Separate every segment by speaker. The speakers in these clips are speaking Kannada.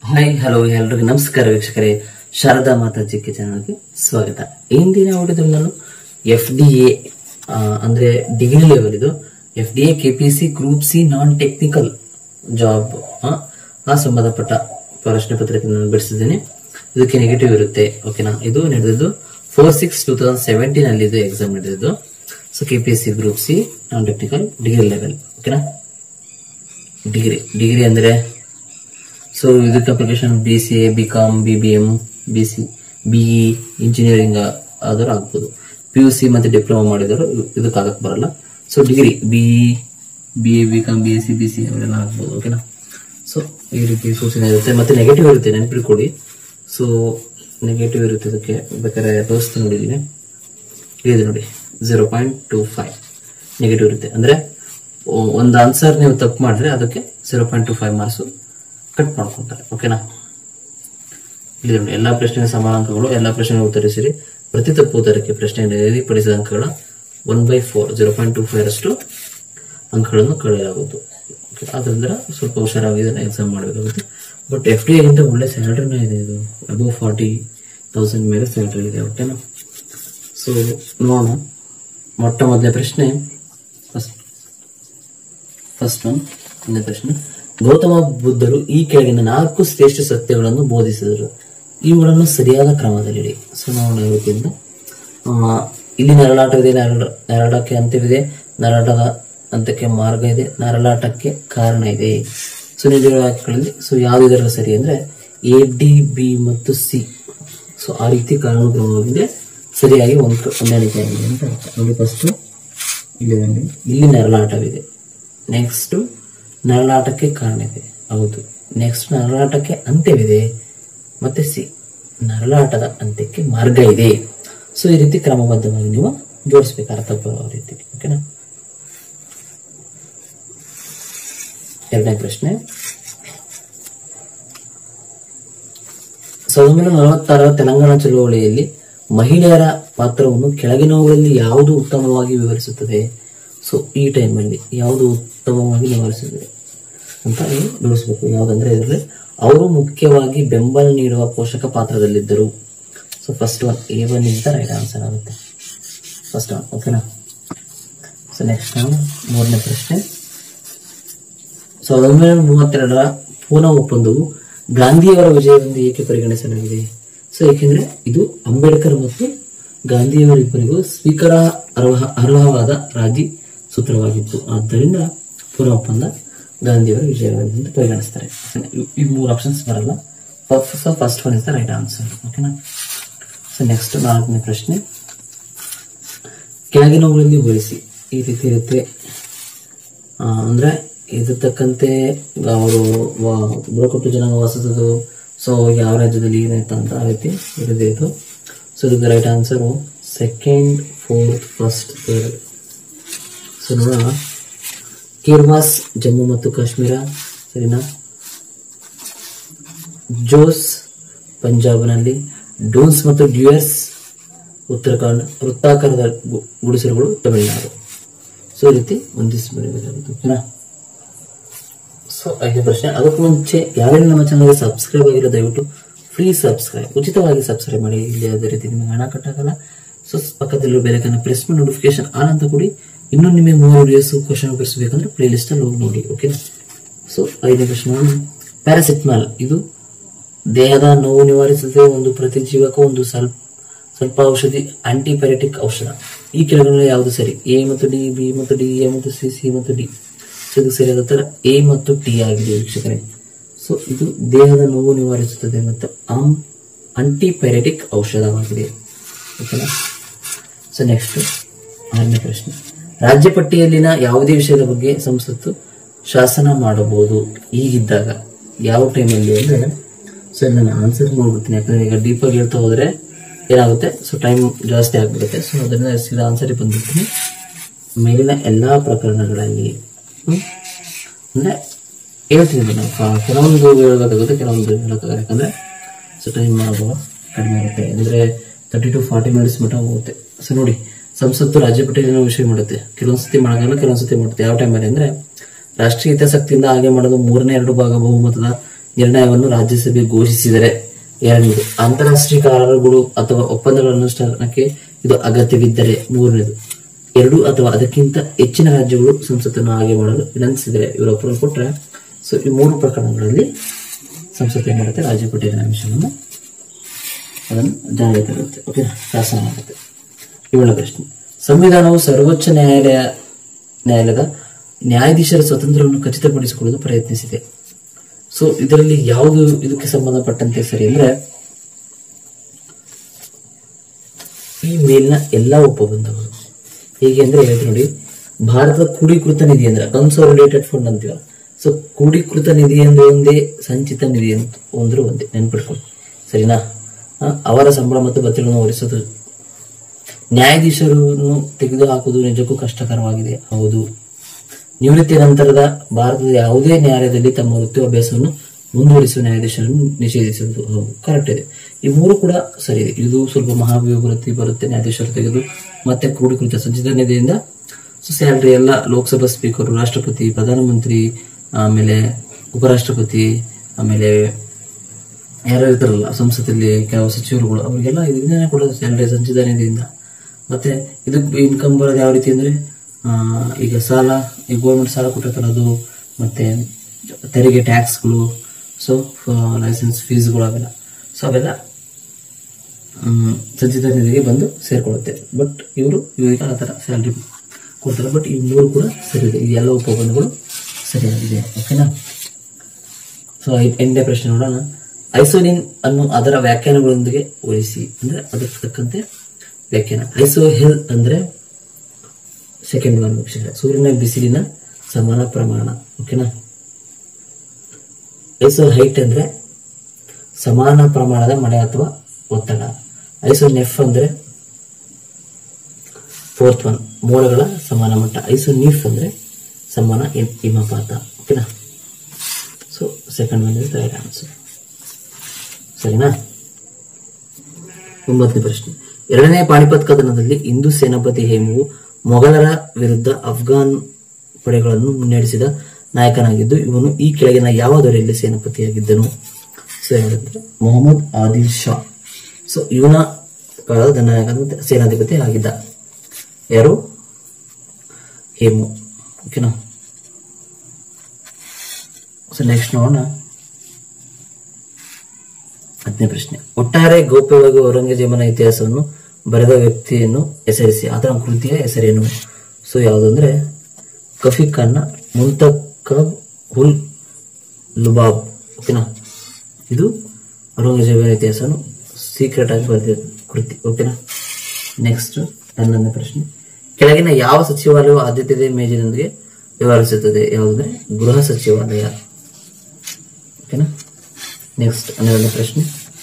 Speaker 1: ಹಾಯ್ ಹಲೋ ಎಲ್ರಿಗೂ ನಮಸ್ಕಾರ ವೀಕ್ಷಕರೇ ಶಾರದಾ ಮಾತಾಜಿ ಚಾನಲ್ಗೆ ಸ್ವಾಗತ ಇಂದಿನ ವಿಡಿಯೋದಲ್ಲಿ ನಾನು ಎಫ್ ಡಿ ಎ ಅಂದ್ರೆ ಡಿಗ್ರಿ ಲೆವೆಲ್ ಇದು F D A KPC group C non technical job ಆ ಸಂಬಂಧಪಟ್ಟ ಪ್ರಶ್ನೆ ಪತ್ರಿಕೆ ನಾನು ಬಿಡಿಸಿದ್ದೇನೆ ಇದಕ್ಕೆ ನೆಗೆಟಿವ್ ಇರುತ್ತೆ ಓಕೆನಾ ಇದು ನಡೆದಿದ್ದು four six two thousand seventeen ಅಲ್ಲಿ ಇದು ಎಕ್ಸಾಮ್ ನಡೆದಿದ್ದು so KPSC group C non technical degree level ಓಕೆನಾ ಡಿಗ್ರಿ ಡಿಗ್ರಿ ಅಂದ್ರೆ ಸೊ ಇದಕ್ಕೆ application B C A B com B B M B C BE engineering ಆದರೂ ಆಗ್ಬೋದು ಪಿ ಯು ಸಿ ಮತ್ತೆ ಡಿಪ್ಲೊಮಾ ಮಾಡಿದವರು ಇದಕ್ಕೆ ಆಗಕ್ಕೆ ಬರಲ್ಲ so degree B B A B com B S C B C ಅವರೆಲ್ಲ ಆಗ್ಬೋದು ಓಕೆನಾ ಸೊ ಈ ರೀತಿ ಸೂಚನೆ ಇರುತ್ತೆ ಮತ್ತೆ ನೆಗೆಟಿವ್ ಇರುತ್ತೆ ನೆನಪಿಟ್ಕೊಡಿ ಸೊ ನೆಗೆಟಿವ್ ಇರುತ್ತೆ ಇದಕ್ಕೆ ಬೇಕಾದ್ರೆ ತೋರಿಸ್ತೀನಿ ನೋಡಿದ್ದೀನಿ ಇದೆ ನೋಡಿ zero point two five negative ಇರುತ್ತೆ ಅಂದ್ರೆ ಒ- ಒಂದು ಆನ್ಸರ್ ನೀವು ತಪ್ಪು ಮಾಡಿದ್ರೆ ಅದಕ್ಕೆ zero point two five marks cut ಮಾಡ್ಕೊತಾರೆ ಓಕೆನಾ ಇಲ್ಲಿ ನೋಡಿ ಎಲ್ಲಾ ಪ್ರಶ್ನೆಗೆ ಸಮಾನ ಅಂಕಗಳು ಎಲ್ಲಾ ಪ್ರಶ್ನೆಗೆ ಉತ್ತರಿಸಿರಿ ಪ್ರತಿ ತಪ್ಪು ಉತ್ತರಕ್ಕೆ ಪ್ರಶ್ನೆ ನಿಗದಿಪಡಿಸಿದ ಅಂಕಗಳ one by four zero point two five ಅಷ್ಟು ಅಂಕಗಳನ್ನು ಕಳೆಯಲಾಗುವುದು Okay, ಆದ್ರಿಂದ ಸ್ವಲ್ಪ ಹುಷಾರಾಗಿ ಇದನ್ನ ಎಕ್ಸಾಮ್ ಮಾಡಬೇಕಾಗುತ್ತೆ ಬಟ್ ಎಫ್ ಡಿ ಗಿಂತ ಒಳ್ಳೆ ಸ್ಯಾಲರಿನೇ ಇದೆ ಇದು ಅಬೌವ್ ಫಾರ್ಟಿ ತೌಸಂಡ್ ಮೇಲೆ ಸ್ಯಾಲರಿ ಇದೆ ಓಕೆನಾ ಸೊ ನೋಡೋಣ ಮೊಟ್ಟ ಮೊದಲನೇ ಪ್ರಶ್ನೆ ಫಸ್ಟ್ ಫಸ್ಟ್ ಒನ್ ಒಂದೇ ಪ್ರಶ್ನೆ ಗೌತಮ ಬುದ್ಧರು ಈ ಕೆಳಗಿನ ನಾಲ್ಕು ಶ್ರೇಷ್ಠ ಸತ್ಯಗಳನ್ನು ಬೋಧಿಸಿದರು ಇವುಗಳನ್ನು ಸರಿಯಾದ ಕ್ರಮದಲ್ಲಿಡಿ ಸೊ ನೋಡೋಣ ಇವತ್ತಿಂದ ಆ, ಇಲ್ಲಿ ನರಳಾಟವಿದೆ ನರಳ ನರಳಕ್ಕೆ ಅಂತ್ಯವಿದೆ ನರಳದ ಅಂತಕ್ಕೆ ಮಾರ್ಗ ಇದೆ ನರಳಾಟಕ್ಕೆ ಕಾರಣ ಇದೆ ಸೊ ನೀಡಿರುವ ವಾಕ್ಯಗಳಲ್ಲಿ ಸೊ ಯಾವ್ದು ಇದರ ಸರಿ ಅಂದ್ರೆ ಎ ಡಿ ಬಿ ಮತ್ತು ಸಿ ಸೊ ಆ ರೀತಿ ಕಾರಣಕ್ರಮವಾಗಿದೆ ಸರಿಯಾಗಿ ಒಂದು ಹೊಂದಾಣಿಕೆ ಆಗಿದೆ ಅಂತ ಅರ್ಥ ನೋಡಿ ಫಸ್ಟ್ ಇಲ್ಲಿ ನೋಡಿ ಇಲ್ಲಿ ನರಳಾಟವಿದೆ ನೆಕ್ಸ್ಟ್ ನರಳಾಟಕ್ಕೆ ಕಾರಣ ಇದೆ ಹೌದು ನೆಕ್ಸ್ಟ್ ನರಳಾಟಕ್ಕೆ ಅಂತ್ಯವಿದೆ ಮತ್ತೆ ಸಿ ನರಳಾಟದ ಅಂತ್ಯಕ್ಕೆ ಮಾರ್ಗ ಇದೆ ಸೊ ಈ ರೀತಿ ಕ್ರಮಬದ್ಧವಾಗಿ ನೀವು ಜೋಡಿಸ್ಬೇಕು ಅರ್ಥ ಬರೋ ರೀತಿ ಓಕೆನಾ ಎರಡನೇ ಪ್ರಶ್ನೆ ಸಾವಿರದ ಒಂಬೈನೂರ ನಲವತ್ತಾರರ ತೆಲಂಗಾಣ ಚಳುವಳಿಯಲ್ಲಿ ಮಹಿಳೆಯರ ಪಾತ್ರವನ್ನು ಕೆಳಗಿನವುಗಳಲ್ಲಿ ಯಾವುದು ಉತ್ತಮವಾಗಿ ವಿವರಿಸುತ್ತದೆ ಸೊ ಈ ಟೈಮಲ್ಲಿ ಯಾವುದು ಉತ್ತಮವಾಗಿ ವಿವರಿಸುತ್ತದೆ ಅಂತ ನೀವು ನೋಡಿಸ್ಬೇಕು ಯಾವ್ದಂದ್ರೆ ಇದರಲ್ಲಿ ಅವರು ಮುಖ್ಯವಾಗಿ ಬೆಂಬಲ ನೀಡುವ ಪೋಷಕ ಪಾತ್ರದಲ್ಲಿದ್ದರು so first one A one is the right answer ಆಗುತ್ತೆ ಫಸ್ಟ್ ಒನ್ ಓಕೆನಾ ಸೊ ನೆಕ್ಸ್ಟ್ ಮೂರನೇ ಪ್ರಶ್ನೆ ಸಾವಿರದ ಒಂಬೈನೂರ ಮೂವತ್ತೆರಡರ ಪೂನಾ ಒಪ್ಪಂದವು ಗಾಂಧಿಯವರ ವಿಜಯವೆಂದು ಏಕೆ ಪರಿಗಣಿಸಲಾಗಿದೆ ಸೊ ಏಕೆಂದ್ರೆ ಇದು ಅಂಬೇಡ್ಕರ್ ಮತ್ತು ಗಾಂಧಿಯವರಿಬ್ಬರಿಗೂ ಸ್ವೀಕಾರ ಅರ್ಹ ಅರ್ಹವಾದ ರಾಜಿ ಸೂತ್ರವಾಗಿತ್ತು ಆದ್ದರಿಂದ ಪೂನಾ ಒಪ್ಪಂದ ಗಾಂಧಿಯವರ ವಿಜಯವೆಂದು ಪರಿಗಣಿಸ್ತಾರೆ ಇವ್- ಈ ಮೂರು ಆಪ್ಷನ್ಸ್ ಬರಲ್ಲ so first one is the right answer ಓಕೆನಾ ಸೊ ನೆಕ್ಸ್ಟ್ ನಾಲ್ಕನೇ ಪ್ರಶ್ನೆ ಕೆಳಗಿನವುಗಳಲ್ಲಿ ಹೋಲಿಸಿ ಈ ರೀತಿ ಇರುತ್ತೆ ಆ, ಅಂದ್ರೆ ಇದ್ರ ತಕ್ಕಂತೆ ಅವರು ಬುಡಕಟ್ಟು ಜನಾಂಗ ವಾಸಿಸೋದು ಸೊ ಯಾವ ರಾಜ್ಯದಲ್ಲಿ ಏನಾಯ್ತು ಅಂತ ಆ ರೀತಿ ಇರೋದೇ ಇದು ಸೊ ಇದಕ್ಕೆ right answer second fourth first third so ನೋಡೋಣ ಕಿರ್ವಾಸ್ ಜಮ್ಮು ಮತ್ತು ಕಾಶ್ಮೀರ ಸರಿನಾ ಜೋಸ್ ಪಂಜಾಬ್ನಲ್ಲಿ ಡೋನ್ಸ್ ಮತ್ತು ಡ್ಯೂಯರ್ಸ್ ಉತ್ತರಾಖಂಡ್ ವೃತ್ತಾಕಾರದ ಗು- ಗುಡಿಸಲುಗಳು ತಮಿಳುನಾಡು ಸೊ ಈ ರೀತಿ ಹೊಂದಿಸಿ ಬರೀಬೇಕಾಗುತ್ತೆ ಓಕೆನಾ ಸೊ ಐದನೇ ಪ್ರಶ್ನೆ ಅದಕ್ಕೂ ಮುಂಚೆ ಯಾರೆಲ್ಲ ನಮ್ಮ ಚಾನಲ್ಗೆ ಸಬ್ಸ್ಕ್ರೈಬ್ ಆಗಿರೋ ದಯವಿಟ್ಟು ಫ್ರೀ ಸಬ್ಸ್ಕ್ರೈಬ್ ಉಚಿತವಾಗಿ ಸಬ್ಸ್ಕ್ರೈಬ್ ಮಾಡಿ ಇಲ್ಲಿ ಯಾವುದೇ ರೀತಿ ನಿಮಗೆ ಹಣ ಕಟ್ಟಾಗಲ್ಲ ಸೊ ಪಕ್ಕದಲ್ಲಿರೋ ಬೆಲಕನ್ನು ಪ್ರೆಸ್ ಮಾಡಿ ನೋಟಿಫಿಕೇಶನ್ ಆನ್ ಅಂತ ಕೊಡಿ ಇನ್ನೂ ನಿಮಗೆ ಮೂರು ವಿಡಿಯೋಸ್ ಕ್ವಶನ್ ಬೇಕಂದ್ರೆ ಪ್ಲೇ ಲಿಸ್ಟ್ ಅಲ್ಲಿ ಹೋಗಿ ನೋಡಿ ಓಕೆನಾ ಸೊ ಐದನೇ ಪ್ರಶ್ನೆ ಪ್ಯಾರಾಸಿಟಮಾಲ್ ಇದು ದೇಹದ ನೋವು ನಿವಾರಿಸುತ್ತದೆ ಒಂದು ಪ್ರತಿಜೀವಕ ಒಂದು ಸ್ವಲ್ಪ ಸ್ವಲ್ಪ ಔಷಧಿ ಆಂಟಿಪೈರೆಟಿಕ್ ಔಷಧ ಈ ಕೆಳಗಡೆ ಯಾವುದು ಸರಿ ಎ ಮತ್ತು ಡಿ ಬಿ ಮತ್ತು ಡಿ ಎ ಮತ್ತು ಸಿ ಸಿ ಮತ್ತು ಡಿ ಸೊ ಇದು ಸರಿಯಾದ ಉತ್ತರ ಎ ಮತ್ತು ಟಿ ಆಗಿದೆ ವೀಕ್ಷಕರೇ ಸೊ ಇದು ದೇಹದ ನೋವು ನಿವಾರಿಸುತ್ತದೆ ಮತ್ತು ಆಮ್ ಆಂಟಿಪೈರೆಟಿಕ್ ಔಷಧವಾಗಿದೆ ಓಕೆನಾ ಸೊ ನೆಕ್ಸ್ಟ್ ಆರನೇ ಪ್ರಶ್ನೆ ರಾಜ್ಯ ಪಟ್ಟಿಯಲ್ಲಿನ ಯಾವುದೇ ವಿಷಯದ ಬಗ್ಗೆ ಸಂಸತ್ತು ಶಾಸನ ಮಾಡಬಹುದು ಈಗಿದ್ದಾಗ ಯಾವ ಟೈಮಲ್ಲಿ ಅಂದ್ರೆ ಸೊ ನಾನು ಆನ್ಸರ್ ಮಾಡ್ಬಿಡ್ತೀನಿ ಯಾಕಂದ್ರೆ ಈಗ ಡೀಪ್ ಆಗಿ ಹೇಳ್ತಾ ಹೋದ್ರೆ ಏನಾಗುತ್ತೆ ಸೊ ಟೈಮ್ ಜಾಸ್ತಿ ಆಗ್ಬಿಡುತ್ತೆ ಸೊ ಅದರಿಂದ ಸೀದಾ ಆನ್ಸರ್ ಬಂದ್ಬಿಡ್ತೀನಿ ಮೇಲಿನ ಎಲ್ಲಾ ಪ್ರಕರಣಗಳಲ್ಲಿ ಹ್ಮ್? ಅಂದ್ರೆ ಹೇಳ್ತೀನಿ ನಾನು ಕ- ಕೆಲವೊಂದು ಹೇಳ್ಬೇಕಾಗುತ್ತೆ ಕೆಲವೊಂದು ಹೇಳಕ್ಕಾಗಲ್ಲ ಯಾಕಂದ್ರೆ ಸೊ ಟೈಮ್ ಕಡಿಮೆ ಇರುತ್ತೆ ಅಂದ್ರೆ ತರ್ಟಿ ಟು ಫಾರ್ಟಿ ಮಿನಿಟ್ಸ್ ಮಟ್ಟ ಹೋಗುತ್ತೆ ಸೊ ನೋಡಿ ಸಂಸತ್ತು ರಾಜ್ಯ ಪಟ್ಟಿಯನ್ನು ವಿಷಯ ಮಾಡುತ್ತೆ ಕೆಲವೊಂದ್ಸತಿ ಮಾಡಲ್ಲ ಕೆಲವೊಂದ್ಸತಿ ಮಾಡುತ್ತೆ ಯಾವ ಟೈಮಲ್ಲಿ ಅಂದ್ರೆ ರಾಷ್ಟ್ರೀಯ ಹಿತಾಸಕ್ತಿಯಿಂದ ಹಾಗೆ ಮಾಡೋದು ಮೂರನೇ ಎರಡು ಭಾಗ ಬಹುಮತದ ನಿರ್ಣಯವನ್ನು ರಾಜ್ಯಸಭೆ ಘೋಷಿಸಿದರೆ ಎರಡನೇದು ಅಂತಾರಾಷ್ಟ್ರೀಯ ಕರಾರುಗಳು ಅಥವಾ ಒಪ್ಪಂದಗಳ ಅನುಷ್ಠಾನಕ್ಕೆ ಇದು ಅಗತ್ಯವಿದ್ದರೆ ಮೂರನೇದು ಎರಡು ಅಥವಾ ಅದಕ್ಕಿಂತ ಹೆಚ್ಚಿನ ರಾಜ್ಯಗಳು ಸಂಸತ್ತನ್ನು ಆಯ್ಕೆ ಮಾಡಲು ವಿನಂತಿಸಿದರೆ ಇವರ ಅಪ್ರೂವಲ್ ಕೊಟ್ಟರೆ ಸೊ ಈ ಮೂರು ಪ್ರಕರಣಗಳಲ್ಲಿ ಸಂಸತ್ತು ಏನ್ ಮಾಡುತ್ತೆ ರಾಜ್ಯ ಕೊಟ್ಟಿರೋ ಅಂಶವನ್ನು ಅದನ್ನು ಜಾರಿಗೆ ತರುತ್ತೆ ಓಕೆ ಶಾಸನ ಮಾಡುತ್ತೆ ಏಳನೇ ಪ್ರಶ್ನೆ ಸಂವಿಧಾನವು ಸರ್ವೋಚ್ಚ ನ್ಯಾಯಾಲಯ ನ್ಯಾಯಾಲಯದ ನ್ಯಾಯಾಧೀಶರ ಸ್ವಾತಂತ್ರ್ಯವನ್ನು ಖಚಿತಪಡಿಸಿಕೊಳ್ಳಲು ಪ್ರಯತ್ನಿಸಿದೆ ಸೊ ಇದರಲ್ಲಿ ಯಾವುದು ಇದಕ್ಕೆ ಸಂಬಂಧಪಟ್ಟಂತೆ ಸರಿ ಅಂದ್ರೆ ಈ ಮೇಲಿನ ಎಲ್ಲಾ ಒಪ್ಪಂದಗಳು ಹೇಗೆ ಅಂದ್ರೆ ಹೇಳ್ತೀನಿ ನೋಡಿ ಭಾರತದ ಕೂಡೀಕೃತ ನಿಧಿ ಅಂದ್ರೆ ಕನ್ಸಾಲಿಡೇಟೆಡ್ ಫಂಡ್ ಅಂತೀವಲ್ಲ ಸೊ ಕೂಡೀಕೃತ ನಿಧಿ ಅಂದ್ರೆ ಒಂದೇ ಸಂಚಿತ ನಿಧಿ ಅಂತ ಒಂದ್ರು ಒಂದೇ ನೆನ್ಪಿಟ್ಕೊಳ್ಳಿ ಸರಿನಾ ಆ, ಅವರ ಸಂಬಳ ಮತ್ತು ಭತ್ಯೆಗಳನ್ನು ಹೊರಿಸೋದು ನ್ಯಾಯಾಧೀಶರನ್ನು ತೆಗೆದುಹಾಕುವುದು ನಿಜಕ್ಕೂ ಕಷ್ಟಕರವಾಗಿದೆ ಹೌದು ನಿವೃತ್ತಿ ನಂತರದ ಭಾರತದ ಯಾವುದೇ ನ್ಯಾಯಾಲಯದಲ್ಲಿ ತಮ್ಮ ವೃತ್ತಿ ಅಭ್ಯಾಸವನ್ನು ಮುಂದುವರಿಸುವ ನ್ಯಾಯಾಧೀಶರನ್ನು ನಿಷೇಧಿಸುವುದು ಹೌದು ಕರೆಕ್ಟ್ ಇದೆ ಈ ಮೂರು ಕೂಡ ಸರಿ ಇದೆ ಇದು ಸ್ವಲ್ಪ ಮಹಾಭಿವೃದ್ಧಿ ಬರುತ್ತೆ ನ್ಯಾಯಾಧೀಶರು ತೆಗೆದು ಮತ್ತೆ ಕ್ರೋಢೀಕೃತ ಸಂಚಿತ ನಿಧಿಯಿಂದ ಸೊ ಸ್ಯಾಲ್ರಿ ಎಲ್ಲ ಲೋಕಸಭಾ ಸ್ಪೀಕರ್ ರಾಷ್ಟ್ರಪತಿ ಪ್ರಧಾನಮಂತ್ರಿ ಆಮೇಲೆ ಉಪರಾಷ್ಟ್ರಪತಿ ಆಮೇಲೆ ಯಾರು ಇರ್ತಾರಲ್ಲ ಸಂಸತ್ತಲ್ಲಿ ಕೆಲವು ಸಚಿವರುಗಳು ಅವರಿಗೆಲ್ಲ ಇದನ್ನೇ ಕೊಡೋದು ಸ್ಯಾಲರಿ ಸಂಚಿತ ನಿಧಿಯಿಂದ ಮತ್ತೆ ಇದಕ್ಕೆ ಇನ್ಕಮ್ ಬರೋದು ಯಾವ ರೀತಿ ಅಂದ್ರೆ ಆ, ಈಗ ಸಾಲ ಈಗ ಗೌರ್ಮೆಂಟ್ ಸಾಲ ಕೊಟ್ಟಿರ್ತಾರೆ ಅದು ಮತ್ತೆ ತೆರಿಗೆ ಟ್ಯಾಕ್ಸ್ಗಳು ಸೊ ಲೈಸೆನ್ಸ್ ಫೀಸ್ಗಳು ಅವೆಲ್ಲ ಸೊ ಅವೆಲ್ಲ ಹ್ಮ್, ಸಂಚಿತ ನಿಧಿಗೆ ಬಂದು ಸೇರ್ಕೊಳ್ಳುತ್ತೆ ಬಟ್ ಇವರು ಇವರಿಗೆ ಆ ಥರ ಸ್ಯಾಲ್ರಿ ಕೊಡ್ತಾರೆ ಬಟ್ ಈ ಮೂರು ಕೂಡ ಸರಿ ಇದೆ ಈ ಎಲ್ಲ ಒಪ್ಪಂದಗಳು ಸರಿಯಾಗಿದೆ ಓಕೆನಾ ಸೊ ಎಂಟನೇ ಪ್ರಶ್ನೆ ನೋಡೋಣ ಐಸೋಲಿನ್ ಅನ್ನು ಅದರ ವ್ಯಾಖ್ಯಾನಗಳೊಂದಿಗೆ ಹೋಲಿಸಿ ಅಂದ್ರೆ ಅದಕ್ಕೆ ತಕ್ಕಂತೆ ವ್ಯಾಖ್ಯಾನ ಐಸೋ ಹೆಲ್ ಅಂದ್ರೆ ಸೆಕೆಂಡ್ ಒನ್ ಅಕ್ಷರ ಸೂರ್ಯನ ಬಿಸಿಲಿನ ಸಮಾನ ಪ್ರಮಾಣ ಓಕೆನಾ ಐಸೋ ಹೈಟ್ ಅಂದ್ರೆ ಸಮಾನ ಪ್ರಮಾಣದ ಮಳೆ ಅಥವಾ ಒತ್ತಡ ಐಸೋ ನೆಫ್ ಅಂದ್ರೆ ಫೋರ್ತ್ ಒನ್ ಮೋಡಗಳ ಸಮಾನ ಮಟ್ಟ ಐಸೋ ನೀಫ್ ಅಂದ್ರೆ ಸಮಾನ ಹಿಮ್- ಹಿಮಪಾತ ಓಕೆನಾ so second one is right answer ಸರಿನಾ ಒಂಬತ್ತನೇ ಪ್ರಶ್ನೆ ಎರಡನೇ ಪಾಣಿಪತ್ ಕದನದಲ್ಲಿ ಹಿಂದೂ ಸೇನಾಪತಿ ಹೇಮುವು ಮೊಘಲರ ವಿರುದ್ಧ ಅಫ್ಘಾನ್ ಪಡೆಗಳನ್ನು ಮುನ್ನಡೆಸಿದ ನಾಯಕನಾಗಿದ್ದು ಇವನು ಈ ಕೆಳಗಿನ ಯಾವ ದೊರೆಯಲ್ಲಿ ಸೇನಾಪತಿಯಾಗಿದ್ದನು ಸೊ ಹೇಳಿದ್ರೆ ಮೊಹಮ್ಮದ್ ಆದಿಲ್ ಶಾ ಸೊ ಇವನ ಕಾಲದ ನಾಯಕ ಅಂದ್ರೆ ಸೇನಾಧಿಪತಿ ಆಗಿದ್ದ ಯಾರು ಹೇಮು ಓಕೆನಾ ಸೊ ನೆಕ್ಸ್ಟ್ ನೋಡೋಣ ಹತ್ತನೇ ಪ್ರಶ್ನೆ ಒಟ್ಟಾರೆ ಗೌಪ್ಯವಾಗಿ ಔರಂಗಜೇಬನ ಇತಿಹಾಸವನ್ನು ಬರೆದ ವ್ಯಕ್ತಿಯನ್ನು ಹೆಸರಿಸಿ ಆತನ ಕೃತಿಯ ಹೆಸರೇನು ಸೊ ಯಾವುದಂದ್ರೆ ಕಫಿ ಖಾನ್ನ ಮುಂತಕಬ್ ಹುಲ್ ಲುಬಾಬ್ ಓಕೆನಾ ಇದು ಔರಂಗಜೇಬನ ಇತಿಹಾಸವನ್ನು ಸೀಕ್ರೆಟ್ ಆಗಿ ಬರೆದ ಕೃತಿ ಓಕೆನಾ ನೆಕ್ಸ್ಟ್ ಹನ್ನೊಂದನೇ ಪ್ರಶ್ನೆ ಕೆಳಗಿನ ಯಾವ ಸಚಿವಾಲಯವು ಆದ್ಯತೆಯ ಮೇಜಿನೊಂದಿಗೆ ವ್ಯವಹರಿಸುತ್ತದೆ ಯಾವುದಂದ್ರೆ ಗೃಹ ಸಚಿವಾಲಯ ಓಕೆನಾ ನೆಕ್ಸ್ಟ್ ಹನ್ನೆರಡನೇ ಪ್ರಶ್ನೆ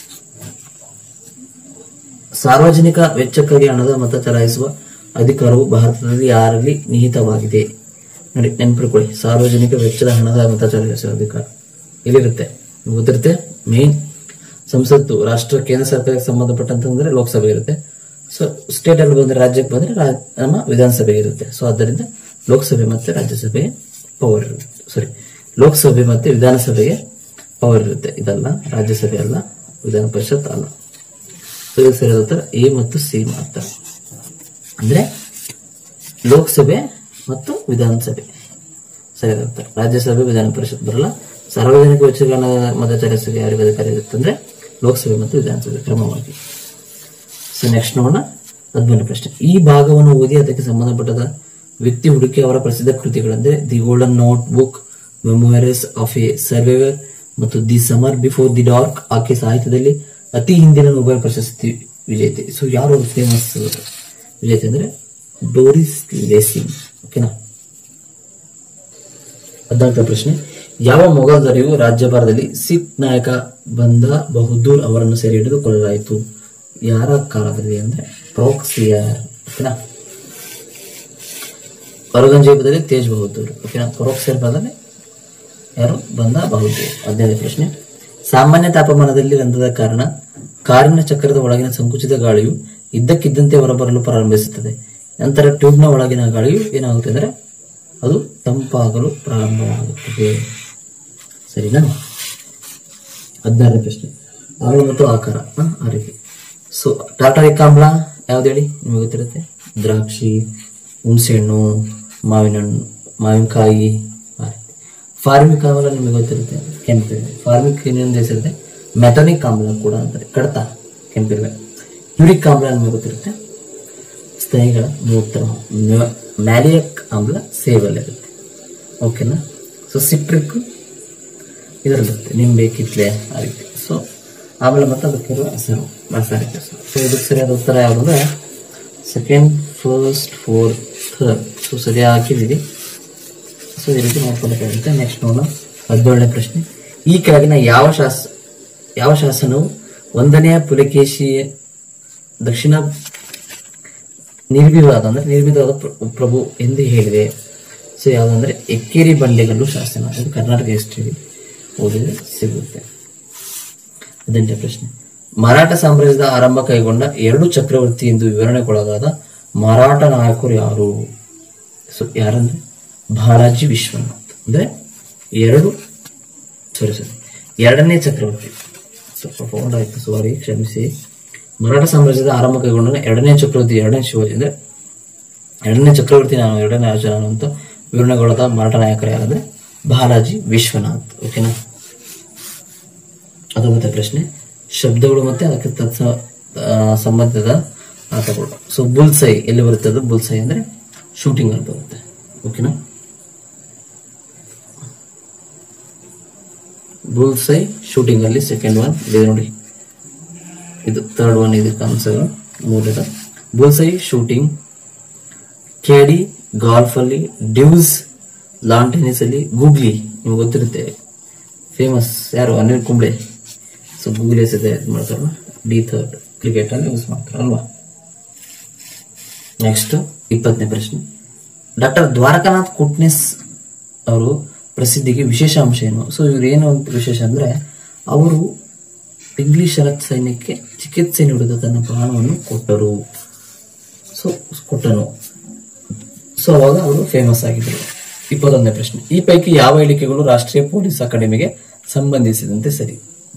Speaker 1: ಸಾರ್ವಜನಿಕ ವೆಚ್ಚಕ್ಕಾಗಿ ಹಣದ ಮತ ಚಲಾಯಿಸುವ ಅಧಿಕಾರವು ಭಾರತದಲ್ಲಿ ಯಾರಲ್ಲಿ ನಿಹಿತವಾಗಿದೆ ನೋಡಿ ನೆನ್ಪಿಟ್ಕೊಳ್ಳಿ ಸಾರ್ವಜನಿಕ ವೆಚ್ಚದ ಹಣದ ಮತ ಚಲಾಯಿಸುವ ಅಧಿಕಾರ ಎಲ್ಲಿರುತ್ತೆ ನಿಮ್ಗೆ ಗೊತ್ತಿರುತ್ತೆ ಮೇನ್ ಸಂಸತ್ತು ರಾಷ್ಟ್ರ ಕೇಂದ್ರ ಸರ್ಕಾರಕ್ಕೆ ಸಂಬಂಧಪಟ್ಟಂತಂದ್ರೆ ಲೋಕಸಭೆ ಇರುತ್ತೆ ಸೊ ಸ್ಟೇಟ್ ಅಲ್ಲಿ ಬಂದ್ರೆ ರಾಜ್ಯಕ್ಕೆ ಬಂದ್ರೆ ರಾ- ನಮ್ಮ ವಿಧಾನಸಭೆ ಇರುತ್ತೆ ಸೊ ಆದ್ದರಿಂದ ಲೋಕಸಭೆ ಮತ್ತೆ ರಾಜ್ಯಸಭೆ ಪವರ್ ಇರುತ್ತೆ ಸಾರಿ ಲೋಕಸಭೆ ಮತ್ತೆ ವಿಧಾನಸಭೆಗೆ ಪವರ್ ಇರುತ್ತೆ ಇದಲ್ಲ ರಾಜ್ಯಸಭೆ ಅಲ್ಲ ವಿಧಾನ ಪರಿಷತ್ ಅಲ್ಲ ಸೊ ಇದು ಸರಿಯಾದ ಉತ್ತರ ಎ ಮತ್ತು ಸಿ ಮಾತ್ರ ಅಂದ್ರೆ ಲೋಕಸಭೆ ಮತ್ತು ವಿಧಾನಸಭೆ ಸರಿಯಾದ ಉತ್ತರ ರಾಜ್ಯಸಭೆ ವಿಧಾನ ಪರಿಷತ್ ಬರಲ್ಲ ಸಾರ್ವಜನಿಕ ವೆಚ್ಚಗಳ ಮತ ಚಲಾಯಿಸಲು ಯಾರಿಗೆ ಅಧಿಕಾರ ಇರುತ್ತೆ ಅಂದ್ರೆ ಲೋಕಸಭೆ ಮತ್ತು ವಿಧಾನಸಭೆ ಕ್ರಮವಾಗಿ ಸೊ ನೆಕ್ಸ್ಟ್ ನೋಡೋಣ ಹದಿಮೂರನೇ ಪ್ರಶ್ನೆ ಈ ಭಾಗವನ್ನು ಓದಿ ಅದಕ್ಕೆ ಸಂಬಂಧಪಟ್ಟದ ವ್ಯಕ್ತಿ ಹುಡುಕಿ ಅವರ ಪ್ರಸಿದ್ಧ ಕೃತಿಗಳಂದ್ರೆ the golden notebook memories of a survivor ಮತ್ತು the summer before the dark ಆಕೆ ಸಾಹಿತ್ಯದಲ್ಲಿ ಅತಿ ಹಿಂದಿನ ನೊಬೆಲ್ ಪ್ರಶಸ್ತಿ ವಿಜೇತೆ ಸೊ ಯಾರು ಫೇಮಸ್ ವಿಜೇತೆ ಅಂದ್ರೆ ಡೋರಿಸ್ ಲೇಸಿಂಗ್ ಓಕೆನಾ ಹದಿನಾಲ್ಕನೇ ಪ್ರಶ್ನೆ ಯಾವ ಮೊಘಲ್ ದೊರೆಯು ರಾಜ್ಯಭಾರದಲ್ಲಿ ಸಿಖ್ ನಾಯಕ ಬಂದ ಬಹದ್ದೂರ್ ಅವರನ್ನು ಸೆರೆ ಹಿಡಿದು ಕೊಲ್ಲಲಾಯಿತು ಯಾರ ಕಾಲದಲ್ಲಿ ಅಂದ್ರೆ ಪ್ರೋಕ್ಸಿಯರ್ ಓಕೆನಾ ಔರಂಗಜೇಬದಲ್ಲಿ ತೇಜ್ ಬಹದ್ದೂರ್ ಓಕೆನಾ ಪ್ರೋಕ್ಸಿಯರ್ ಬಂದರೆ ಯಾರು ಬಂದ ಬಹದ್ದೂರ್ ಹದಿನೈದು ಪ್ರಶ್ನೆ ಸಾಮಾನ್ಯ ತಾಪಮಾನದಲ್ಲಿ ರಂಧ್ರದ ಕಾರಣ ಕಾರಿನ ಚಕ್ರದ ಒಳಗಿನ ಸಂಕುಚಿತ ಗಾಳಿಯು ಇದ್ದಕ್ಕಿದ್ದಂತೆ ಹೊರಬರಲು ಪ್ರಾರಂಭಿಸುತ್ತದೆ ನಂತರ ಟ್ಯೂಬ್ನ ಒಳಗಿನ ಗಾಳಿಯು ಏನಾಗುತ್ತೆ ಅಂದ್ರೆ ಅದು ತಂಪಾಗಲು ಪ್ರಾರಂಭವಾಗುತ್ತದೆ ಸರಿನಾ ಹದಿನಾರನೇ ಪ್ರಶ್ನೆ ಆಮ್ಲ ಮತ್ತು ಆಕಾರ ಹ? ಆ ರೀತಿ ಸೊ ಟಾಟಾರಿಕ್ ಆಮ್ಲ ಯಾವ್ದು ಹೇಳಿ ನಿಮಗೆ ಗೊತ್ತಿರುತ್ತೆ ದ್ರಾಕ್ಷಿ ಹುಣಸೆಹಣ್ಣು ಮಾವಿನ ಹಣ್ಣು ಮಾವಿನಕಾಯಿ ಆ ರೀತಿ ಫಾರ್ಮಿಕ್ ಆಮ್ಲ ನಿಮಗೆ ಗೊತ್ತಿರುತ್ತೆ ಕೆಂಪಿರುವೆ ಫಾರ್ಮಿಕ್ ಇನ್ನೊಂದು ಹೆಸರಿದೆ ಮೆಥನಿಕ್ ಆಮ್ಲ ಕೂಡ ಅಂತಾರೆ ಕಡತ ಕೆಂಪಿರುವೆ ಯುರಿಕ್ ಆಮ್ಲ ನಿಮಗೆ ಗೊತ್ತಿರುತ್ತೆ ಸ್ನೇಹಿಗಳ ಮೂತ್ರ ಮ್ಯಾಲಿಯಕ್ ಆಮ್ಲ ಸೇವಲ್ಲಿರುತ್ತೆ ಓಕೆನಾ ಸೊ ಸಿಟ್ರಿಕ್ ಇದರಲ್ಲಿರುತ್ತೆ ನಿಂಬೆ ಕಿತ್ಲೆ ಆ ರೀತಿ ಸೊ ಆಮೇಲೆ ಮತ್ತೆ ಅದಕ್ಕಿರುವ ಹೆಸರು ರಾಸಾಯನಿಕ ಹೆಸರು ಸೊ ಇದಕ್ಕೆ ಸರಿಯಾದ ಉತ್ತರ ಯಾವುದು ಅಂದ್ರೆ second first fourth third so ಸರಿಯಾಗಿ ಹಾಕಿದ್ದೀವಿ ಸೊ ಈ ರೀತಿ ನೋಡ್ಕೊಬೇಕಾಗುತ್ತೆ ನೆಕ್ಸ್ಟ್ ನೋಡೋಣ ಹದಿನೇಳನೇ ಪ್ರಶ್ನೆ ಈ ಕೆಳಗಿನ ಯಾವ ಶಾಸ ಯಾವ ಶಾಸನವು ಒಂದನೆಯ ಪುಲಕೇಶಿ ದಕ್ಷಿಣ ನಿರ್ವಿವಾದ ಅಂದ್ರೆ ನಿರ್ವಿವಾದ ಪ್ರ- ಪ್ರಭು ಎಂದು ಹೇಳಿದೆ ಸೊ ಯಾವ್ದಂದ್ರೆ ಎಕ್ಕೇರಿ ಬಂಡೆಗಲ್ಲು ಶಾಸನ ಇದು ಕರ್ನಾಟಕ ಹಿಸ್ಟ್ರಿ ಓದಿದ್ರೆ ಸಿಗುತ್ತೆ ಹದಿನೆಂಟನೇ ಪ್ರಶ್ನೆ ಮರಾಠ ಸಾಮ್ರಾಜ್ಯದ ಆರಂಭ ಕೈಗೊಂಡ ಎರಡು ಚಕ್ರವರ್ತಿ ಎಂದು ವಿವರಣೆಗೊಳಗಾದ ಮರಾಠ ನಾಯಕರು ಯಾರು ಸೊ ಯಾರಂದ್ರೆ ಬಾಲಾಜಿ ವಿಶ್ವನಾಥ್ ಅಂದ್ರೆ ಎರಡು ಸಾರಿ ಸಾರಿ ಎರಡನೇ ಚಕ್ರವರ್ತಿ ಸ್ವಲ್ಪ ಫೌಂಡ್ ಆಯ್ತು ಸಾರಿ ಕ್ಷಮಿಸಿ ಮರಾಠ ಸಾಮ್ರಾಜ್ಯದ ಆರಂಭ ಕೈಗೊಂಡ ಎರಡನೇ ಚಕ್ರವರ್ತಿ ಎರಡನೇ ಶಿವಾಜಿ ಅಂದ್ರೆ ಎರಡನೇ ಚಕ್ರವರ್ತಿ ನಾನು ಎರಡನೇ ರಾಜ ನಾನು ಅಂತ ವಿವರಣೆಗೊಳದ ಮರಾಠ ನಾಯಕರು ಯಾರಂದ್ರೆ ಬಾಲಾಜಿ ವಿಶ್ವನಾಥ್ ಓಕೆನಾ ಅದು ಮತ್ತೆ ಪ್ರಶ್ನೆ ಶಬ್ದಗಳು ಮತ್ತೆ ಅದಕ್ಕೆ ತತ್ಸ ಆ, ಸಂಬಂಧದ ಅರ್ಥಗಳು ಸೊ ಬುಲ್ಸೈ ಎಲ್ಲಿ ಬರುತ್ತೆ ಅದು ಬುಲ್ಸೈ ಅಂದ್ರೆ ಶೂಟಿಂಗ್ ಅಲ್ಲಿ ಬರುತ್ತೆ ಓಕೆನಾ ಬುಲ್ಸೈ ಶೂಟಿಂಗ್ ಅಲ್ಲಿ ಸೆಕೆಂಡ್ ಒನ್ ಇದೆ ನೋಡಿ ಇದು ಥರ್ಡ್ ಒನ್ ಇದಕ್ಕೆ ಆನ್ಸರ್ ಮೂರನೇದ ಬುಲ್ಸೈ ಶೂಟಿಂಗ್ ಕೇಡಿ ಗಾಲ್ಫ್ ಅಲ್ಲಿ ಡ್ಯೂಸ್ ಲಾನ್ ಟೆನಿಸ್ ಅಲ್ಲಿ ಗೂಗ್ಲಿ ನಿಮ್ಗೆ ಗೊತ್ತಿರುತ್ತೆ ಫೇಮಸ್ ಯಾರು ಅನಿಲ್ ಕುಂಬ್ಳೆ ಸೊ ಗೂಗಲ್ ಎಸೆದೆ ಇದು ಮಾಡ್ತಾರಲ್ಲ ಡಿ ಥರ್ಡ್ ಕ್ರಿಕೆಟ್ ಅಲ್ಲಿ ಯೂಸ್ ಮಾಡ್ತಾರಲ್ವಾ ನೆಕ್ಸ್ಟ್ ಇಪ್ಪತ್ತನೇ ಪ್ರಶ್ನೆ ಡಾಕ್ಟರ್ ದ್ವಾರಕಾನಾಥ್ ಕುಟ್ನೆಸ್ ಅವರು ಪ್ರಸಿದ್ಧಿಗೆ ವಿಶೇಷ ಅಂಶ ಏನು ಸೊ ಇವ್ರು ಏನು ವಿಶೇಷ ಅಂದ್ರೆ ಅವರು ಇಂಗ್ಲಿಷರ ಸೈನ್ಯಕ್ಕೆ ಚಿಕಿತ್ಸೆ ನೀಡಿದ ತನ್ನ ಪ್ರಾಣವನ್ನು ಕೊಟ್ಟರು ಸೊ ಕೊಟ್ಟನು ಸೊ ಅವಾಗ ಅವರು ಫೇಮಸ್ ಆಗಿದ್ರು ಇಪ್ಪತ್ತೊಂದನೇ ಪ್ರಶ್ನೆ ಈ ಪೈಕಿ ಯಾವ ಹೇಳಿಕೆಗಳು ರಾಷ್ಟ್ರೀಯ ಪೊಲೀಸ್ ಅಕಾಡೆಮಿಗೆ ಸಂಬಂಧಿಸಿದಂತೆ ಸರಿ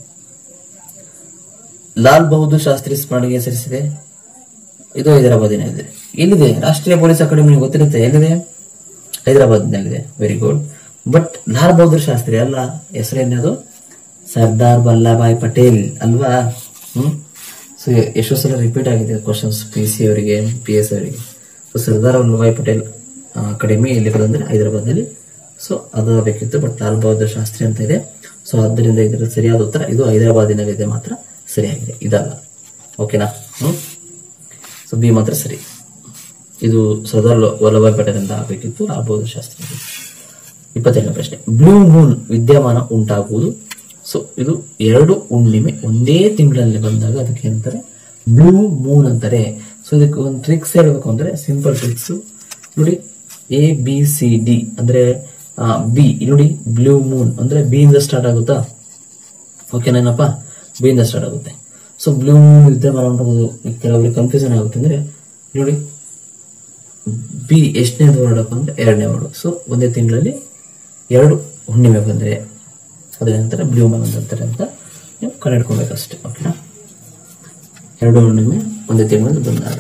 Speaker 1: ಲಾಲ್ ಬಹದ್ದೂರ್ ಶಾಸ್ತ್ರಿ ಸ್ಮರಣೆಗೆ ಹೆಸರಿಸಿದೆ ಇದು ಹೈದರಾಬಾದಿನಲ್ಲಿದೆ ಎಲ್ಲಿದೆ ರಾಷ್ಟ್ರೀಯ ಪೊಲೀಸ್ ಅಕಾಡೆಮಿ ನಿಮ್ಗೆ ಗೊತ್ತಿರುತ್ತೆ ಎಲ್ಲಿದೆ ಹೈದರಾಬಾದ್ನಲ್ಲಿದೆ very good but Lal Bahadur Shastri ಅಲ್ಲ ಹೆಸರೇನದು ಸರ್ದಾರ್ ವಲ್ಲಭಾಯ್ ಪಟೇಲ್ ಅಲ್ವಾ ಹ್ಮ್ ಸೊ ಎಷ್ಟೋ ಸಲ ರಿಪೀಟ್ ಆಗಿದೆ ಕ್ವಶನ್ಸ್ ಪಿ ಸಿ ಅವರಿಗೆ ಪಿ ಎಸ್ ಅವರಿಗೆ ಸೊ ಸರ್ದಾರ್ ವಲ್ಲಭಾಯ್ ಪಟೇಲ್ ಅಕಾಡೆಮಿ ಎಲ್ಲಿ ಬರೋದಂದ್ರೆ ಹೈದರಾಬಾದ್ನಲ್ಲಿ ಸೊ ಅದು ಬೇಕಿತ್ತು ಬಟ್ ಲಾಲ್ ಬಹದ್ದೂರ್ ಶಾಸ್ತ್ರಿ ಅಂತ ಇದೆ ಸೊ ಆದ್ದರಿಂದ ಇದರ ಸರಿಯಾದ ಉತ್ತರ ಇದು ಹೈದರಾಬಾದಿನಲ್ಲಿದೆ ಮಾತ್ರ ಸರಿಯಾಗಿದೆ ಇದಲ್ಲ ಓಕೆನಾ ಹ್ಮ್ ಸೊ ಬಿ ಮಾತ್ರ ಸರಿ ಇದು ಸರ್ದಾರ್ ವಲ್ಲಭಾಯ್ ಪಟೇಲ್ ಅಂತ ಆಗಬೇಕಿತ್ತು ಲಾಲ್ ಬಹದ್ದೂರ್ ಶಾಸ್ತ್ರಿ ಇಪ್ಪತ್ತೆರಡನೇ ಪ್ರಶ್ನೆ ಬ್ಲೂ ಮೂನ್ ವಿದ್ಯಮಾನ ಉಂಟಾಗುವುದು ಸೊ ಇದು ಎರಡು ಹುಣ್ಣಿಮೆ ಒಂದೇ ತಿಂಗಳಲ್ಲಿ ಬಂದಾಗ ಅದಕ್ಕೆ ಏನಂತಾರೆ ಬ್ಲೂ ಮೂನ್ ಅಂತಾರೆ ಸೊ ಇದಕ್ಕೆ ಒಂದು ಟ್ರಿಕ್ಸ್ ಹೇಳ್ಬೇಕು ಅಂದ್ರೆ ಸಿಂಪಲ್ ಟ್ರಿಕ್ಸ್ ನೋಡಿ ಎ ಬಿ ಸಿ ಡಿ ಅಂದ್ರೆ ಬಿ ನೋಡಿ ಬ್ಲೂ ಮೂನ್ ಅಂದ್ರೆ ಬಿ ಇಂದ ಸ್ಟಾರ್ಟ್ ಆಗುತ್ತಾ ಓಕೆನೇನಪ್ಪ ಬಿ ಇಂದ ಸ್ಟಾರ್ಟ್ ಆಗುತ್ತೆ ಸೊ ಬ್ಲೂ ಮೂನ್ ವಿದ್ಯಮಾನ ಉಂಟಾಗೋದು ಕೆಲವರಿಗೆ ಕನ್ಫ್ಯೂಷನ್ ಆಗುತ್ತೆ ಅಂದ್ರೆ ನೋಡಿ ಬಿ ಎಷ್ಟನೇ ವರ್ಡ್ ಅಂದ್ರೆ ಎರಡನೇ ವರ್ಡ್ ಸೊ ಒಂದೇ ತಿಂಗಳಲ್ಲಿ ಎರಡು ಹುಣ್ಣಿಮೆ ಬಂದ್ರೆ ಅದೇನಂತಾರೆ ಬ್ಲೂ ಮನ್ ಅಂತಾರೆ ಅಂತ ನೀವು ಕಂಡಿಡ್ಕೊಬೇಕಷ್ಟೇ ಓಕೆನಾ ಎರಡು ಹುಣ್ಣಿಮೆ ಒಂದೇ ತಿಂಗಳಲ್ಲಿ ಬಂದಾಗ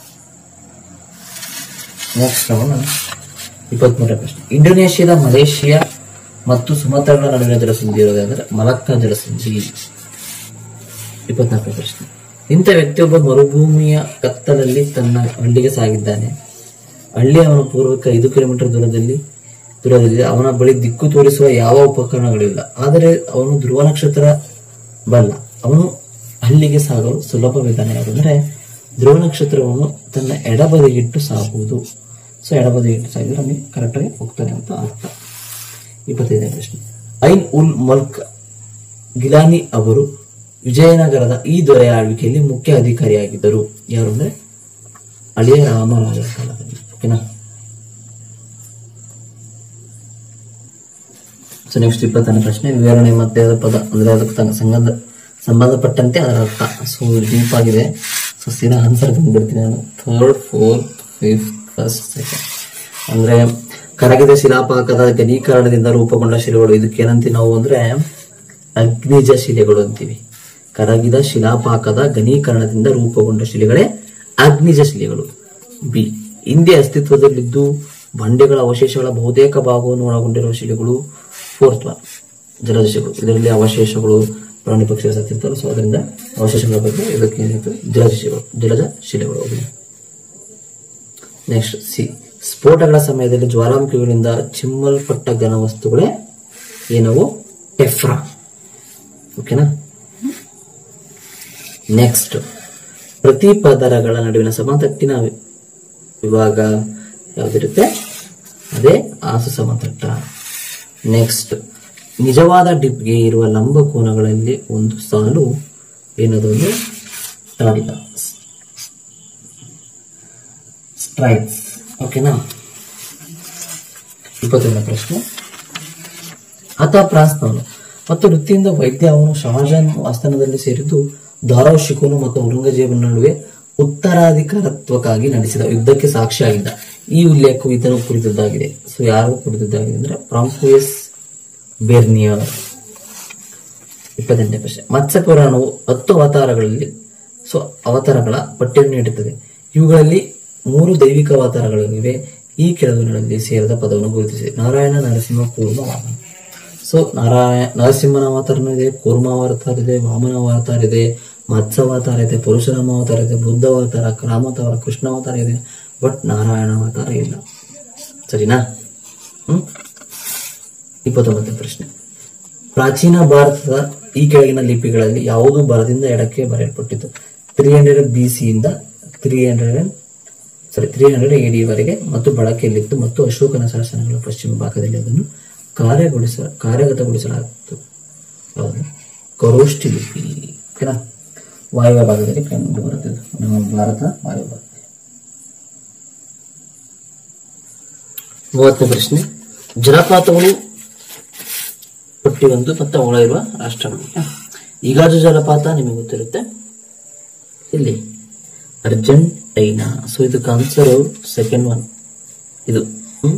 Speaker 1: ನೆಕ್ಸ್ಟ್ ನಾವು ಇಪ್ಪತ್ಮೂರನೇ ಪ್ರಶ್ನೆ ಇಂಡೋನೇಷ್ಯಾದ ಮಲೇಷಿಯಾ ಮತ್ತು ಸುಮತ್ರಗಳ ನಡುವಿನ ಜಲಸಂಧಿ ಇರೋದಂದ್ರೆ ಮಲಕ್ಕಾ ಜಲಸಂಧಿ ಇಪ್ಪತ್ನಾಲ್ಕನೇ ಪ್ರಶ್ನೆ ಇಂಥ ವ್ಯಕ್ತಿಯೊಬ್ಬ ಮರುಭೂಮಿಯ ಕತ್ತಲಲ್ಲಿ ತನ್ನ ಹಳ್ಳಿಗೆ ಸಾಗಿದ್ದಾನೆ ಹಳ್ಳಿ ಅವನ ಪೂರ್ವಕ್ಕೆ ಐದು ಕಿಲೋಮೀಟರ್ ದೂರದಲ್ಲಿ ದೂರದಲ್ಲಿದೆ ಅವನ ಬಳಿ ದಿಕ್ಕು ತೋರಿಸುವ ಯಾವ ಉಪಕರಣಗಳಿಲ್ಲ ಆದರೆ ಅವನು ಧ್ರುವ ನಕ್ಷತ್ರ ಬಲ್ಲ ಅವನು ಹಳ್ಳಿಗೆ ಸಾಗಲು ಸುಲಭ ವಿಧಾನ ಯಾವುದು ಅಂದ್ರೆ ಧ್ರುವ ನಕ್ಷತ್ರವನ್ನು ತನ್ನ ಎಡಬದಿಗಿಟ್ಟು ಸಾಗುವುದು ಸೊ ಎಡಬದಿಗಿಟ್ಟು ಸಾಗಿದ್ರೆ ಅವನಿಗೆ ಕರೆಕ್ಟಾಗಿ ಹೋಗ್ತಾನೆ ಅಂತ ಅರ್ಥ ಇಪ್ಪತ್ತೈದನೇ ಪ್ರಶ್ನೆ ಐನ್ ಉಲ್ ಮಲ್ಕ್ ಗಿಲಾನಿ ಅವರು ವಿಜಯನಗರದ ಈ ದೊರೆಯ ಆಳ್ವಿಕೆಯಲ್ಲಿ ಮುಖ್ಯ ಅಧಿಕಾರಿಯಾಗಿದ್ದರು ಯಾರು ಅಂದ್ರೆ ಅಳಿಯ ರಾಮರಾಜರ ಕಾಲದಲ್ಲಿ ಓಕೆನಾ ಸೊ ನೆಕ್ಸ್ಟ್ ಇಪ್ಪತ್ತನೇ ಪ್ರಶ್ನೆ ವಿವರಣೆ ಮತ್ತೆ ಅದರ ಪದ ಅಂದ್ರೆ ಅದಕ್ಕೆ ತನ್ನ ಸಂಬಂಧ ಸಂಬಂಧಪಟ್ಟಂತೆ ಅದರ ಅರ್ಥ ಸೊ ಡೀಪ್ ಆಗಿದೆ ಸೊ ಸೀದಾ ಆನ್ಸರ್ ಬಂದ್ಬಿಡ್ತೀನಿ ನಾನು third fourth fifth first second ಅಂದ್ರೆ ಕರಗಿದ ಶಿಲಾಪಾಕದ ಘನೀಕರಣದಿಂದ ರೂಪುಗೊಂಡ ಶಿಲೆಗಳು ಇದಕ್ಕೆ ಏನಂತೀವಿ ನಾವು ಅಂದ್ರೆ ಅಗ್ನಿಜ ಶಿಲೆಗಳು ಅಂತೀವಿ ಕರಗಿದ ಶಿಲಾಪಾಕದ ಘನೀಕರಣದಿಂದ ರೂಪುಗೊಂಡ ಶಿಲೆಗಳೇ ಅಗ್ನಿಜ ಶಿಲೆಗಳು ಬಿ ಹಿಂದೆ ಅಸ್ತಿತ್ವದಲ್ಲಿದ್ದು ಬಂಡೆಗಳ ಅವಶೇಷಗಳ ಬಹುತೇಕ ಭಾಗವನ್ನು ಒಳಗೊಂಡಿರುವ ಶಿಲೆಗಳು ಫೋರ್ತ್ ಒನ್ ಜಲಜ ಶಿಲೆಗಳು ಇದರಲ್ಲಿ ಅವಶೇಷಗಳು ಪ್ರಾಣಿ ಪಕ್ಷಿಗಳ ಸತ್ತಿರ್ತಾರೆ ಸೊ ಅದರಿಂದ ಅವಶೇಷಗಳ ಬಗ್ಗೆ ಇದಕ್ಕೆ ಏನಾಯ್ತು ಜಲಜ ಶಿಲೆಗಳು ಜಲಜ ಶಿಲೆಗಳು ಅವು. ನೆಕ್ಸ್ಟ್ ಸಿ ಸ್ಫೋಟಗಳ ಸಮಯದಲ್ಲಿ ಜ್ವಾಲಾಮುಖಿಗಳಿಂದ ಚಿಮ್ಮಲ್ಪಟ್ಟ ಘನವಸ್ತುಗಳೇ ಏನವು ಟೆಫ್ರಾ ಓಕೆನಾ ನೆಕ್ಸ್ಟ್ ಪ್ರತಿ ಪದರಗಳ ನಡುವಿನ ಸಮತಟ್ಟಿನ ವಿ- ವಿಭಾಗ ಯಾವ್ದಿರುತ್ತೆ ಅದೇ ಆಸು ಸಮತಟ್ಟ ನೆಕ್ಸ್ಟ್ ನಿಜವಾದ ಡಿಪ್ಗೆ ಇರುವ ಲಂಬ ಕೋನಗಳಲ್ಲಿ ಒಂದು ಸಾಲು ಏನದು ಅಂದ್ರೆ ಟರ್ಲ್ ಸ್ಟ್ರೈಕ್ಸ್ ಓಕೆನಾ ಇಪ್ಪತ್ತೊಂದನೇ ಪ್ರಶ್ನೆ ಆತ ಫ್ರಾನ್ಸ್ನವನು ಮತ್ತು ವೃತ್ತಿಯಿಂದ ವೈದ್ಯ ಅವನು ಶಹಜಾನ್ ಆಸ್ಥಾನದಲ್ಲಿ ಸೇರಿದ್ದು ದಾರಾವ್ ಶಿಕೋನು ಮತ್ತು ಔರಂಗಜೇಬನ ನಡುವೆ ಉತ್ತರಾಧಿಕಾರತ್ವಕ್ಕಾಗಿ ನಡೆಸಿದ ಯುದ್ಧಕ್ಕೆ ಸಾಕ್ಷಿಯಾಗಿದ್ದ ಈ ಉಲ್ಲೇಖವು ಇದನ್ನು ಕುರಿತದ್ದಾಗಿದೆ ಸೊ ಯಾರು ಕುರಿತದ್ದಾಗಿದೆ ಅಂದ್ರೆ ಫ್ರಾಂಕೋಯಸ್ ಬೆರ್ನಿಯರ್ ಇಪ್ಪತ್ತೆಂಟನೇ ಪ್ರಶ್ನೆ ಮತ್ಸ್ಯ ಪುರಾಣವು ಹತ್ತು ಅವತಾರಗಳಲ್ಲಿ ಸೊ ಅವತಾರಗಳ ಪಟ್ಟಿಯನ್ನು ನೀಡುತ್ತದೆ ಇವುಗಳಲ್ಲಿ ಮೂರು ದೈವಿಕ ಅವತಾರಗಳಿವೆ ಈ ಕೆಳಗಿನಲ್ಲಿ ಸೇರಿದ ಪದವನ್ನು ಗುರುತಿಸಿ ನಾರಾಯಣ ನರಸಿಂಹ ಕೂರ್ಮ ವಾಮನ ಸೊ ನಾರಾಯಣ ನರಸಿಂಹನ ಅವತಾರನೂ ಇದೆ ಕೂರ್ಮ ಅವತಾರ ಇದೆ ವಾಮನ ಅವತಾರ ಇದೆ ಮತ್ಸ್ಯ ಅವತಾರ ಇದೆ ಪರಶುರಾಮ ಅವತಾರ ಇದೆ ಬುದ್ಧ ಅವತಾರ ರಾಮಾವತಾರ ಕೃಷ್ಣ ಅವತಾರ ಇದೆ ಬಟ್ ನಾರಾಯಣ ಅವತಾರ ಇಲ್ಲ ಸರಿನಾ ಹ್ಮ್ ಇಪ್ಪತ್ತೊಂಬತ್ತನೇ ಪ್ರಶ್ನೆ ಪ್ರಾಚೀನ ಭಾರತದ ಈ ಕೆಳಗಿನ ಲಿಪಿಗಳಲ್ಲಿ ಯಾವುದು ಬರದಿಂದ ಎಡಕ್ಕೆ ಬರೆಯಲ್ಪಟ್ಟಿತು ತ್ರೀ ಹಂಡ್ರೆಡ್ ಬಿ ಇಂದ three hundred sorry three hundred AD ವರೆಗೆ ಮತ್ತು ಬಳಕೆಯಲ್ಲಿತ್ತು ಮತ್ತು ಅಶೋಕನ ಶಾಸನಗಳ ಪಶ್ಚಿಮ ಭಾಗದಲ್ಲಿ ಅದನ್ನು ಕಾರ್ಯಗೊಳಿಸ ಕಾರ್ಯಗತಗೊಳಿಸಲಾಯಿತು ಯಾವುದು ಕರೋಷ್ಟಿ ಲಿಪಿ ಓಕೆನಾ ವಾಯುವ್ಯ ಭಾಗದಲ್ಲಿ ಕಂಡು ಬರುತ್ತದೆ ನಮ್ಮ ಭಾರತ ವಾಯುವ್ಯ ಭಾಗ ಮೂವತ್ತನೇ ಪ್ರಶ್ನೆ ಜಲಪಾತಗಳು ಪಟ್ಟಿ ಒಂದು ಮತ್ತು ಅವುಗಳ ಇರುವ ರಾಷ್ಟ್ರಗಳು ಈಗಾಜು ಜಲಪಾತ ನಿಮಗೆ ಗೊತ್ತಿರುತ್ತೆ ಇಲ್ಲಿ ಅರ್ಜೆಂಟೈನಾ ಸೊ ಇದಕ್ಕೆ ಆನ್ಸರ್ ಸೆಕೆಂಡ್ ಒನ್ ಇದು ಹ್ಮ್?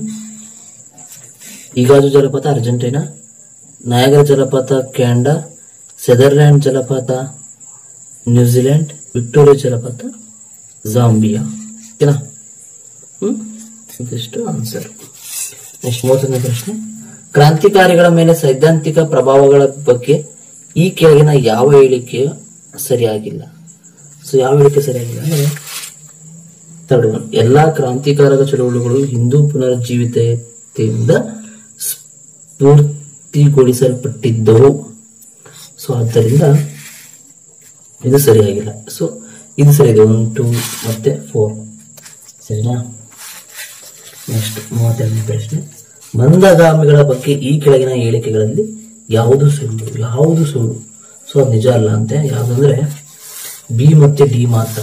Speaker 1: ಈಗಾಜು ಜಲಪಾತ ಅರ್ಜೆಂಟೈನಾ ನಯಾಗರ ಜಲಪಾತ ಕ್ಯಾಂಡಾ ಸೆದರ್ಲ್ಯಾಂಡ್ ಜಲಪಾತ ನ್ಯೂಜಿಲೆಂಡ್ ವಿಕ್ಟೋರಿಯಾ ಜಲಪಾತ ಜಾಂಬಿಯಾ ಓಕೆನಾ ಹ್ಮ್ ಇದಿಷ್ಟು ಆನ್ಸರ್ ನೆಕ್ಸ್ಟ್ ಮೂವತ್ತೊಂದನೇ ಪ್ರಶ್ನೆ ಕ್ರಾಂತಿಕಾರಿಗಳ ಮೇಲೆ ಸೈದ್ಧಾಂತಿಕ ಪ್ರಭಾವಗಳ ಬಗ್ಗೆ ಈ ಕೆಳಗಿನ ಯಾವ ಹೇಳಿಕೆ ಸರಿಯಾಗಿಲ್ಲ ಸೊ ಯಾವ ಹೇಳಿಕೆ ಸರಿಯಾಗಿಲ್ಲ ಅಂದ್ರೆ ಥರ್ಡ್ ಒನ್ ಎಲ್ಲಾ ಕ್ರಾಂತಿಕಾರಕ ಚಳುವಳಿಗಳು ಹಿಂದೂ ಪುನರುಜ್ಜೀವಿತತೆಯಿಂದ ಸ್ಫೂರ್ತಿಗೊಳಿಸಲ್ಪಟ್ಟಿದ್ದವು ಸೊ ಆದ್ದರಿಂದ ಇದು ಸರಿಯಾಗಿಲ್ಲ ಸೊ ಇದು ಸರಿ ಇದೆ ಒನ್ ಟೂ ಮತ್ತೆ ಫೋರ್ ಸರಿನಾ ನೆಕ್ಸ್ಟ್ ಮೂವತ್ತೆರಡನೇ ಪ್ರಶ್ನೆ ಮಂದಗಾಮಿಗಳ ಬಗ್ಗೆ ಈ ಕೆಳಗಿನ ಹೇಳಿಕೆಗಳಲ್ಲಿ ಯಾವುದು ಸುಳ್ಳು ಯಾವುದು ಸುಳ್ಳು ಸೊ ಅದು ನಿಜ ಅಲ್ಲ ಅಂತೆ ಯಾವ್ದಂದ್ರೆ ಬಿ ಮತ್ತೆ ಡಿ ಮಾತ್ರ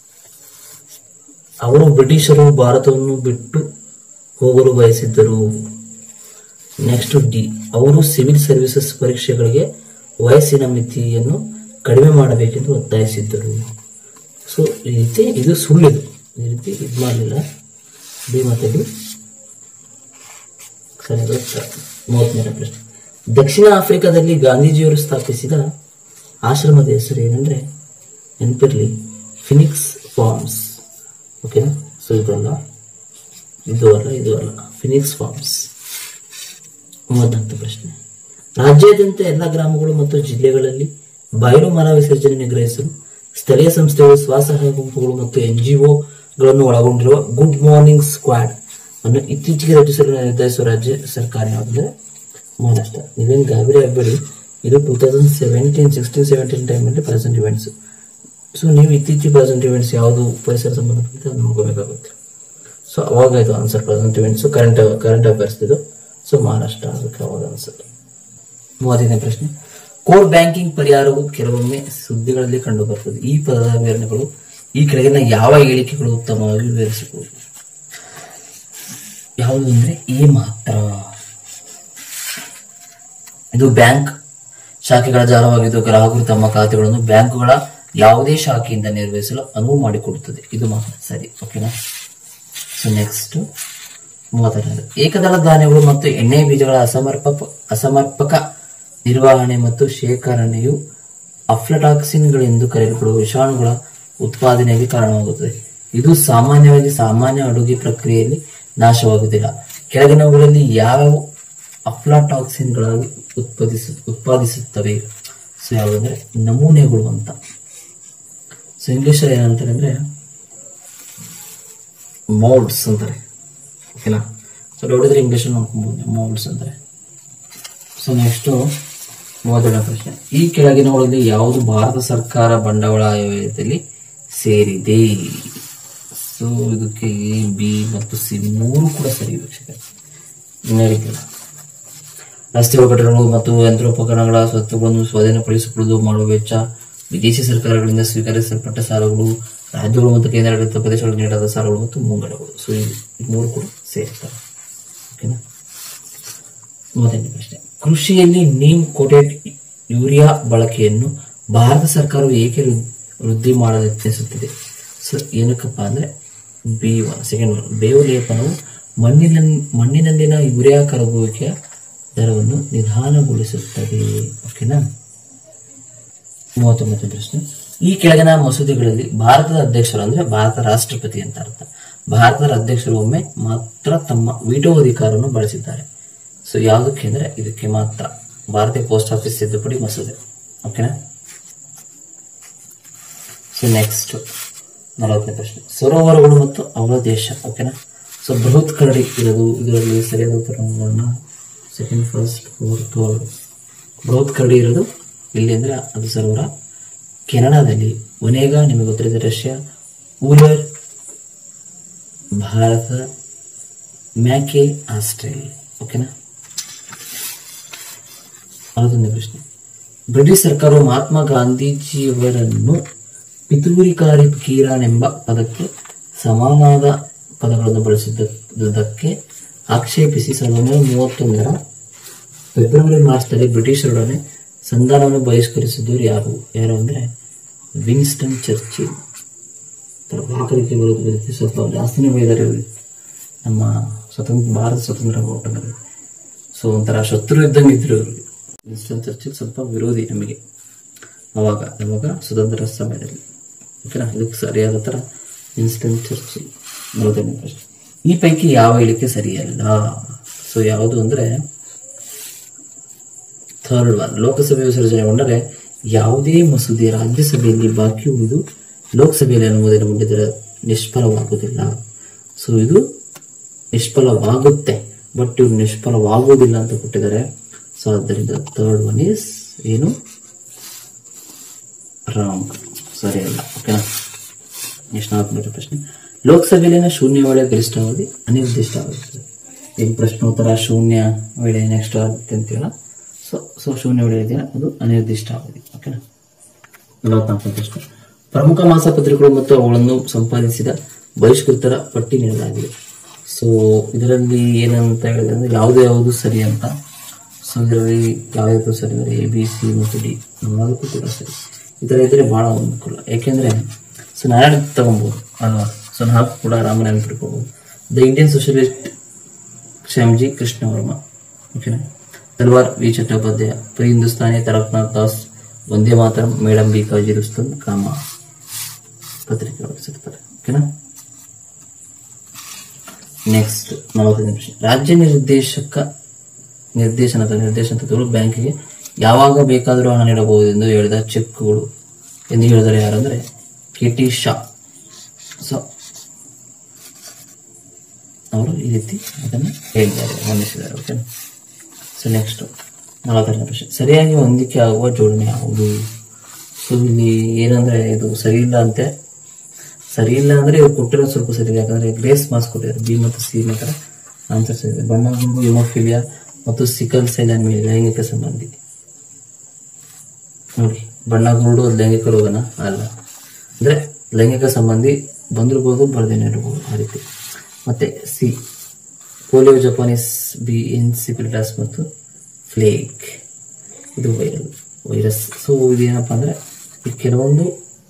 Speaker 1: ಅವರು ಬ್ರಿಟಿಷರು ಭಾರತವನ್ನು ಬಿಟ್ಟು ಹೋಗಲು ಬಯಸಿದ್ದರು ನೆಕ್ಸ್ಟ್ ಡಿ ಅವರು ಸಿವಿಲ್ ಸರ್ವಿಸಸ್ ಪರೀಕ್ಷೆಗಳಿಗೆ ವಯಸ್ಸಿನ ಮಿತಿಯನ್ನು ಕಡಿಮೆ ಮಾಡಬೇಕೆಂದು ಒತ್ತಾಯಿಸಿದ್ದರು ಸೊ ಈ ರೀತಿ ಇದು ಸುಳ್ಳಿದು ಈ ರೀತಿ ಇದು ಮಾಡಲಿಲ್ಲ ಡಿ ಮತ್ತೆ ಡಿ ಸರಿಯಾದ ಉತ್ತರ ಮೂವತ್ಮೂರನೇ ಪ್ರಶ್ನೆ ದಕ್ಷಿಣ ಆಫ್ರಿಕಾದಲ್ಲಿ ಗಾಂಧೀಜಿಯವರು ಸ್ಥಾಪಿಸಿದ ಆಶ್ರಮದ ಹೆಸರು ಏನಂದ್ರೆ ನೆನಪಿರ್ಲಿ ಫಿನಿಕ್ಸ್ ಫಾರ್ಮ್ಸ್ ಓಕೆನಾ ಸೊ ಇದು ಅಲ್ಲ ಇದು ಅಲ್ಲ ಇದು ಅಲ್ಲ ಫಿನಿಕ್ಸ್ ಫಾರ್ಮ್ಸ್ ಮೂವತ್ನಾಲ್ಕು ಪ್ರಶ್ನೆ ರಾಜ್ಯಾದ್ಯಂತ ಎಲ್ಲ ಗ್ರಾಮಗಳು ಮತ್ತು ಜಿಲ್ಲೆಗಳಲ್ಲಿ ಬಯಲು ಮರ ವಿಸರ್ಜನೆ ನಿಗ್ರಹಿಸಲು ಸ್ಥಳೀಯ ಸಂಸ್ಥೆಗಳು ಸ್ವಸಹಾಯ ಗುಂಪುಗಳು ಮತ್ತು ಎನ್ಜಿಒಗಳನ್ನು ಒಳಗೊಂಡಿರುವ ಗುಡ್ ಮಾರ್ನಿಂಗ್ ಸ್ಕ್ವಾಡ್ ಅನ್ನು ಇತ್ತೀಚೆಗೆ ರಚಿಸಲು ನಿರ್ಧರಿಸುವ ರಾಜ್ಯ ಸರ್ಕಾರ ಯಾವುದಂದ್ರೆ ಮಹಾರಾಷ್ಟ್ರ ನೀವೇನು ಗಾಬರಿ ಆಗಬೇಡಿ ಇದು two thousand seventeen sixteen seventeen ಟೈಮಲ್ಲಿ ಪ್ರೆಸೆಂಟ್ ಇವೆಂಟ್ಸ್ ಸೊ ನೀವು ಇತ್ತೀಚೆಗೆ ಪ್ರೆಸೆಂಟ್ ಇವೆಂಟ್ಸ್ ಯಾವುದು ಪರಿಸರ ಸಂಬಂಧಪಟ್ಟಿದೆ ಅದನ್ನು ನೋಡ್ಕೋಬೇಕಾಗುತ್ತೆ ಸೊ ಅವಾಗ ಇದು answer present events current current affairs ಇದು ಸೊ ಮಹಾರಾಷ್ಟ್ರ ಅದಕ್ಕೆ ಅವಾಗ ಆನ್ಸರ್ ಮೂವತ್ತೈದನೇ ಪ್ರಶ್ನೆ ಕೋರ್ ಬ್ಯಾಂಕಿಂಗ್ ಪರಿಹಾರವು ಕೆಲವೊಮ್ಮೆ ಸುದ್ದಿಗಳಲ್ಲಿ ಕಂಡು ಬರ್ತದೆ ಈ ಪದದ ವಿವರಣೆಗಳು ಈ ಕೆಳಗಿನ ಯಾವ ಹೇಳಿಕೆಗಳು ಉತ್ತಮವಾಗಿ ವಿವರಿಸಬಹುದು ಯಾವುದು ಅಂದ್ರೆ ಎ ಮಾತ್ರ ಇದು ಬ್ಯಾಂಕ್ ಶಾಖೆಗಳ ಜಾಲವಾಗಿದ್ದು ಗ್ರಾಹಕರು ತಮ್ಮ ಖಾತೆಗಳನ್ನು ಬ್ಯಾಂಕುಗಳ ಯಾವುದೇ ಶಾಖೆಯಿಂದ ನಿರ್ವಹಿಸಲು ಅನುವು ಮಾಡಿಕೊಡುತ್ತದೆ ಇದು ಮಾತ್ರ ಸರಿ ಓಕೆನಾ ಸೊ ನೆಕ್ಸ್ಟ್ ಮೂವತ್ತೆರಡು ಏಕದಳ ಧಾನ್ಯಗಳು ಮತ್ತು ಎಣ್ಣೆ ಬೀಜಗಳ ಅಸಮರ್ಪಕ ಅಸಮರ್ಪಕ ನಿರ್ವಹಣೆ ಮತ್ತು ಶೇಖರಣೆಯು ಅಫ್ಲಟಾಕ್ಸಿನ್ಗಳೆಂದು ಕರೆಯಲ್ಪಡುವ ವಿಷಾಣುಗಳ ಉತ್ಪಾದನೆಗೆ ಕಾರಣವಾಗುತ್ತದೆ ಇದು ಸಾಮಾನ್ಯವಾಗಿ ಸಾಮಾನ್ಯ ಅಡುಗೆ ಪ್ರಕ್ರಿಯೆಯಲ್ಲಿ ನಾಶವಾಗುವುದಿಲ್ಲ ಕೆಳಗಿನವುಗಳಲ್ಲಿ ಯಾವ ಅಫ್ಲಾಟಾಕ್ಸಿನ್ಗಳನ್ನು ಉತ್ಪಾದಿಸ ಉತ್ಪಾದಿಸುತ್ತವೆ ಸೊ ಯಾವುದಂದ್ರೆ ನಮೂನೆಗಳು ಅಂತ ಸೊ ಇಂಗ್ಲಿಷ್ ಏನಂತಾರೆ ಅಂದ್ರೆ ಮೌಲ್ಡ್ಸ್ ಅಂತಾರೆ ಓಕೆನಾ ಸೊ ನೋಡಿದ್ರೆ ಇಂಗ್ಲಿಷ್ ನೋಡ್ಕೊಬಹುದು ಮೌಲ್ಡ್ಸ್ ಅಂತಾರೆ ಸೊ ನೆಕ್ಸ್ಟ್ ಮೂವತ್ತೆರಡನೇ ಪ್ರಶ್ನೆ ಈ ಕೆಳಗಿನವುಗಳಲ್ಲಿ ಯಾವುದು ಭಾರತ ಸರ್ಕಾರ ಬಂಡವಾಳ ಆಯವ್ಯಯದಲ್ಲಿ ಸೇರಿದೆ ಸೊ ಇದಕ್ಕೆ ಎ ಬಿ ಮತ್ತು ಸಿ ಮೂರು ಕೂಡ ಸರಿ ವೀಕ್ಷಕರೇ ಇನ್ನು ಹೇಳಿದ್ದಿಲ್ಲ ರಸ್ತೆ ಕಟ್ಟಡಗಳು ಮತ್ತು ಯಂತ್ರೋಪಕರಣಗಳ ಸ್ವತ್ತುಗಳನ್ನು ಸ್ವಾಧೀನಪಡಿಸಿಕೊಳ್ಳುವುದು ಮಾಡುವ ವೆಚ್ಚ ವಿದೇಶಿ ಸರ್ಕಾರಗಳಿಂದ ಸ್ವೀಕರಿಸಲ್ಪಟ್ಟ ಸಾಲಗಳು ರಾಜ್ಯಗಳು ಮತ್ತು ಕೇಂದ್ರಾಡಳಿತ ಪ್ರದೇಶಗಳಿಗೆ ನೀಡಲಾದ ಸಾಲಗಳು ಮತ್ತು ಮುಂಗಡಗಳು ಸೊ ಈ ಈ ಮೂರು ಕೂಡ ಸೇರ್ತಾರೆ ಓಕೆನಾ ಮೂವತ್ತೆಂಟನೇ ಪ್ರಶ್ನೆ ಕೃಷಿಯಲ್ಲಿ ನೀಮ್ ಕೋಟೆಡ್ ಯೂರಿಯಾ ಬಳಕೆಯನ್ನು ಭಾರತ ಸರ್ಕಾರವು ಏಕೆ ವೃ- ವೃದ್ಧಿ ಮಾಡಲು ಯತ್ನಿಸುತ್ತಿದೆ ಸೊ ಏನಕ್ಕಪ್ಪ ಅಂದ್ರೆ ಬಿ ಒನ್ ಸೆಕೆಂಡ್ ಒನ್ ಬೇವು ಲೇಪನವು ಮಣ್ಣಿನ ಮಣ್ಣಿನಲ್ಲಿನ ಯೂರಿಯಾ ಕರಗುವಿಕೆಯ ದರವನ್ನು ನಿಧಾನಗೊಳಿಸುತ್ತದೆ ಓಕೆನಾ ಮೂವತ್ತೊಂಬತ್ತನೇ ಪ್ರಶ್ನೆ ಈ ಕೆಳಗಿನ ಮಸೂದೆಗಳಲ್ಲಿ ಭಾರತದ ಅಧ್ಯಕ್ಷರು ಅಂದ್ರೆ ಭಾರತ ರಾಷ್ಟ್ರಪತಿ ಅಂತ ಅರ್ಥ ಭಾರತದ ಅಧ್ಯಕ್ಷರು ಒಮ್ಮೆ ಮಾತ್ರ ತಮ್ಮ ವಿಟೋ ಅಧಿಕಾರವನ್ನು ಬಳಸಿದ್ದಾರೆ ಸೊ ಯಾವುದಕ್ಕೆ ಅಂದ್ರೆ ಇದಕ್ಕೆ ಮಾತ್ರ ಭಾರತೀಯ ಪೋಸ್ಟ್ ಆಫೀಸ್ ತಿದ್ದುಪಡಿ ಮಸೂದೆ ಓಕೆನಾ ಸೊ ನೆಕ್ಸ್ಟ್ ನಲವತ್ತನೇ ಪ್ರಶ್ನೆ ಸರೋವರಗಳು ಮತ್ತು ಅವಳ ದೇಶ ಓಕೆನಾ ಸೊ ಬೃಹತ್ ಕರಡಿ ಇರೋದು ಇದರಲ್ಲಿ ಸರಿಯಾದ ಉತ್ತರಗಳನ್ನ ಸೆಕೆಂಡ್ ಫಸ್ಟ್ ಫೋರ್ತ್ ಥರ್ಡ್ ಬೃಹತ್ ಕರಡಿ ಇರೋದು ಇಲ್ಲಿ ಅಂದ್ರೆ ಅದು ಸರೋವರ ಕೆನಡಾದಲ್ಲಿ ಒನೇಗಾ ನಿಮಗೆ ಗೊತ್ತಿರೋದು Russia Wular Bharat Mackay Australia ಓಕೆನಾ ಅದೊಂದು ಪ್ರಶ್ನೆ ಬ್ರಿಟಿಷ್ ಸರ್ಕಾರವು ಮಹಾತ್ಮ ಗಾಂಧೀಜಿಯವರನ್ನು ಪಿತೂರಿಕಾರಿ ಫಕೀರನ್ ಎಂಬ ಪದಕ್ಕೆ ಸಮಾನವಾದ ಪದಗಳನ್ನು ಬಳಸಿದ್ದಕ್ಕೆ ಆಕ್ಷೇಪಿಸಿ ಸಾವಿರದ ಒಂಬೈನೂರ ಮೂವತ್ತೊಂದರ ಫೆಬ್ರವರಿ ಮಾಸದಲ್ಲಿ ಬ್ರಿಟಿಷರೊಡನೆ ಸಂಧಾನವನ್ನು ಬಹಿಷ್ಕರಿಸಿದವರು ಯಾರು ಯಾರು ಅಂದ್ರೆ ವಿನ್ಸ್ಟನ್ ಚರ್ಚಿಲ್ ತರಬೇಕರಿಗೆ ಬರೋದ್ರ ಜೊತೆ ಸ್ವಲ್ಪ ಜಾಸ್ತಿನೇ ಬೈದಾರೆ ಇವ್ರು. ನಮ್ಮ ಸ್ವತಂತ್ರ ಭಾರತ ಸ್ವತಂತ್ರ ಹೋರಾಟಗಾರರು ಸೊ ಒಂಥರ ಶತ್ರು ಇದ್ದಂಗೆ ಇದ್ರು ಇವರು ವಿನ್ಸ್ಟನ್ ಚರ್ಚಿಲ್ ಸ್ವಲ್ಪ ವಿರೋಧಿ ನಮಗೆ ಅವಾಗ ಅವಾಗ ಸ್ವತಂತ್ರ ಸಮಯದಲ್ಲಿ ಓಕೆನಾ ಇದಕ್ಕೆ ಸರಿಯಾದ ತರ ವಿನ್ಸ್ಟನ್ ಚರ್ಚಿಲ್ ನಲವತ್ತೈದನೇ ಪ್ರಶ್ನೆ ಈ ಪೈಕಿ ಯಾವ ಹೇಳಿಕೆ ಸರಿಯಲ್ಲ ಸೊ ಯಾವುದು ಅಂದ್ರೆ ಥರ್ಡ್ ಒನ್ ಲೋಕಸಭೆ ವಿಸರ್ಜನೆಗೊಂಡರೆ ಯಾವುದೇ ಮಸೂದೆ ರಾಜ್ಯಸಭೆಯಲ್ಲಿ ಬಾಕಿ ಉಳಿದು ಲೋಕಸಭೆಯಲ್ಲಿ ಅನುಮೋದನೆ ಮಾಡಿದರೆ ನಿಷ್ಫಲವಾಗುವುದಿಲ್ಲ ಸೊ ಇದು ನಿಷ್ಫಲವಾಗುತ್ತೆ ಬಟ್ ಇವು ನಿಷ್ಫಲವಾಗುವುದಿಲ್ಲ ಅಂತ ಕೊಟ್ಟಿದ್ದಾರೆ ಸೊ ಆದ್ದರಿಂದ ಥರ್ಡ್ ಒನ್ ಇಸ್ ಏನು ರಾಂಗ್ ಸರಿ ಅಲ್ಲ ಓಕೆನಾ ಎಷ್ಟು ನಾಲ್ಕು ಪ್ರಶ್ನೆ ಲೋಕಸಭೆಯಲ್ಲಿನ ಶೂನ್ಯ ವೇಳೆ ಗರಿಷ್ಠ ಅವಧಿ ಅನಿರ್ದಿಷ್ಟವಾಗಿರುತ್ತದೆ ಈಗ ಪ್ರಶ್ನೋತ್ತರ ಶೂನ್ಯ ವೇಳೆ ನೆಕ್ಸ್ಟ್ ಆಗುತ್ತೆ ಅಂತೀವಲ್ಲ ಸೊ ಸೊ ಶೂನ್ಯ ವೇಳೆ ಇದೆಯಲ್ಲ ಅದು ಅನಿರ್ದಿಷ್ಟ ಅವಧಿ ಓಕೆನಾ ನಲವತ್ನಾಲ್ಕನೇ ಪ್ರಶ್ನೆ ಪ್ರಮುಖ ಮಾಸಪತ್ರಿಕೆಗಳು ಮತ್ತು ಅವುಗಳನ್ನು ಸಂಪಾದಿಸಿದ ಬಹಿಷ್ಕೃತರ ಪಟ್ಟಿ ನೀಡಲಾಗಿದೆ ಸೊ ಇದರಲ್ಲಿ ಏನಂತ ಹೇಳಿದ್ರೆ ಅಂದ್ರೆ ಯಾವುದು ಯಾವುದು ಸರಿ ಅಂತ ಸೊ ಇದರಲ್ಲಿ ಯಾವ್ಯಾವುದು ಸರಿ ಅಂದರೆ ಎ ಬಿ ಸಿ ಮತ್ತು ಡಿ ನಾಲ್ಕು ಕೂಡ ಸರಿ ಈ ಥರ ಇದ್ರೆ ಬಹಳ ಅನುಕೂಲ ಯಾಕೆಂದ್ರೆ ಸೊ ನಾರಾಯಣ ತಗೊಬೋದು ಅಲ್ವಾ ಸೊ ನಾಲ್ಕು ಕೂಡ ರಾಮನ ನೆನಪಿಟ್ಕೋಬಹುದು the Indian socialist Shyamji Krishna Varma ಓಕೆನಾ Talwar V Chattopadhyay free Hindustani Taraknath Das Vande Mataram madam B ಕಾಜಿ ರುಸ್ತಮ್ ಕಾಮ ಪತ್ರಿಕೆ ಹೊರಡಿಸಿರ್ತಾರೆ ಓಕೆನಾ ನೆಕ್ಸ್ಟ್ ನಲವತ್ತೈದನೇ ಪ್ರಶ್ನೆ ರಾಜ್ಯ ನಿರ್ದೇಶಕ ನಿರ್ದೇಶನದ ನಿರ್ದೇಶನಗಳು ಬ್ಯಾಂಕಿಗೆ ಯಾವಾಗ ಬೇಕಾದರೂ ಹಣ ನೀಡಬಹುದು ಎಂದು ಹೇಳಿದ ಚೆಕ್ಗಳು ಎಂದು ಹೇಳಿದರೆ ಯಾರಂದ್ರೆ ಕೆ ಟಿ ಶಾ ಸೊ ಅವರು ಈ ರೀತಿ ಅದನ್ನು ಹೇಳಿದ್ದಾರೆ ಗಮನಿಸಿದ್ದಾರೆ ಓಕೆ ಸೊ ನೆಕ್ಸ್ಟ್ ನಲವತ್ತನೇ ಪ್ರಶ್ನೆ ಸರಿಯಾಗಿ ಹೊಂದಿಕೆ ಆಗುವ ಜೋಡಣೆ ಯಾವುದು ಸೊ ಇಲ್ಲಿ ಏನಂದ್ರೆ ಇದು ಸರಿ ಇಲ್ಲ ಅಂತೆ ಸರಿ ಇಲ್ಲ ಅಂದ್ರೆ ಇವ್ರು ಕೊಟ್ಟಿರೋದು ಸ್ವಲ್ಪ ಸರಿ ಇಲ್ಲ ಯಾಕಂದ್ರೆ ಗ್ರೇಸ್ ಮಾರ್ಕ್ಸ್ ಕೊಟ್ಟಿದ್ದಾರೆ ಬಿ ಮತ್ತು ಸಿ ಮಾತ್ರ ಆನ್ಸರ್ಸ್ ಇದೆ ಬಣ್ಣಗುಂಬು ಹಿಮೋಫಿಲಿಯಾ ಮತ್ತು ಸಿಕಲ್ ಸೆಲ್ ಮೇಲೆ ಲೈಂಗಿಕ ಸಂಬಂಧಿ ನೋಡಿ ಬಣ್ಣಗುರುಡು ಅದು ಲೈಂಗಿಕ ರೋಗನ ಅಲ್ಲ ಅಂದ್ರೆ ಲೈಂಗಿಕ ಸಂಬಂಧಿ ಬಂದಿರ್ಬೋದು ಬರ್ದೇನೆ ಇರ್ಬೋದು ಆ ರೀತಿ ಮತ್ತೆ C polio Japanese B encephalitis ಮತ್ತು ಫ್ಲೇಕ್ ಇದು ವೈರಲ್ ವೈರಸ್ ಸೊ ಇದೇನಪ್ಪ ಅಂದ್ರೆ ಈ ಕೆಲವೊಂದು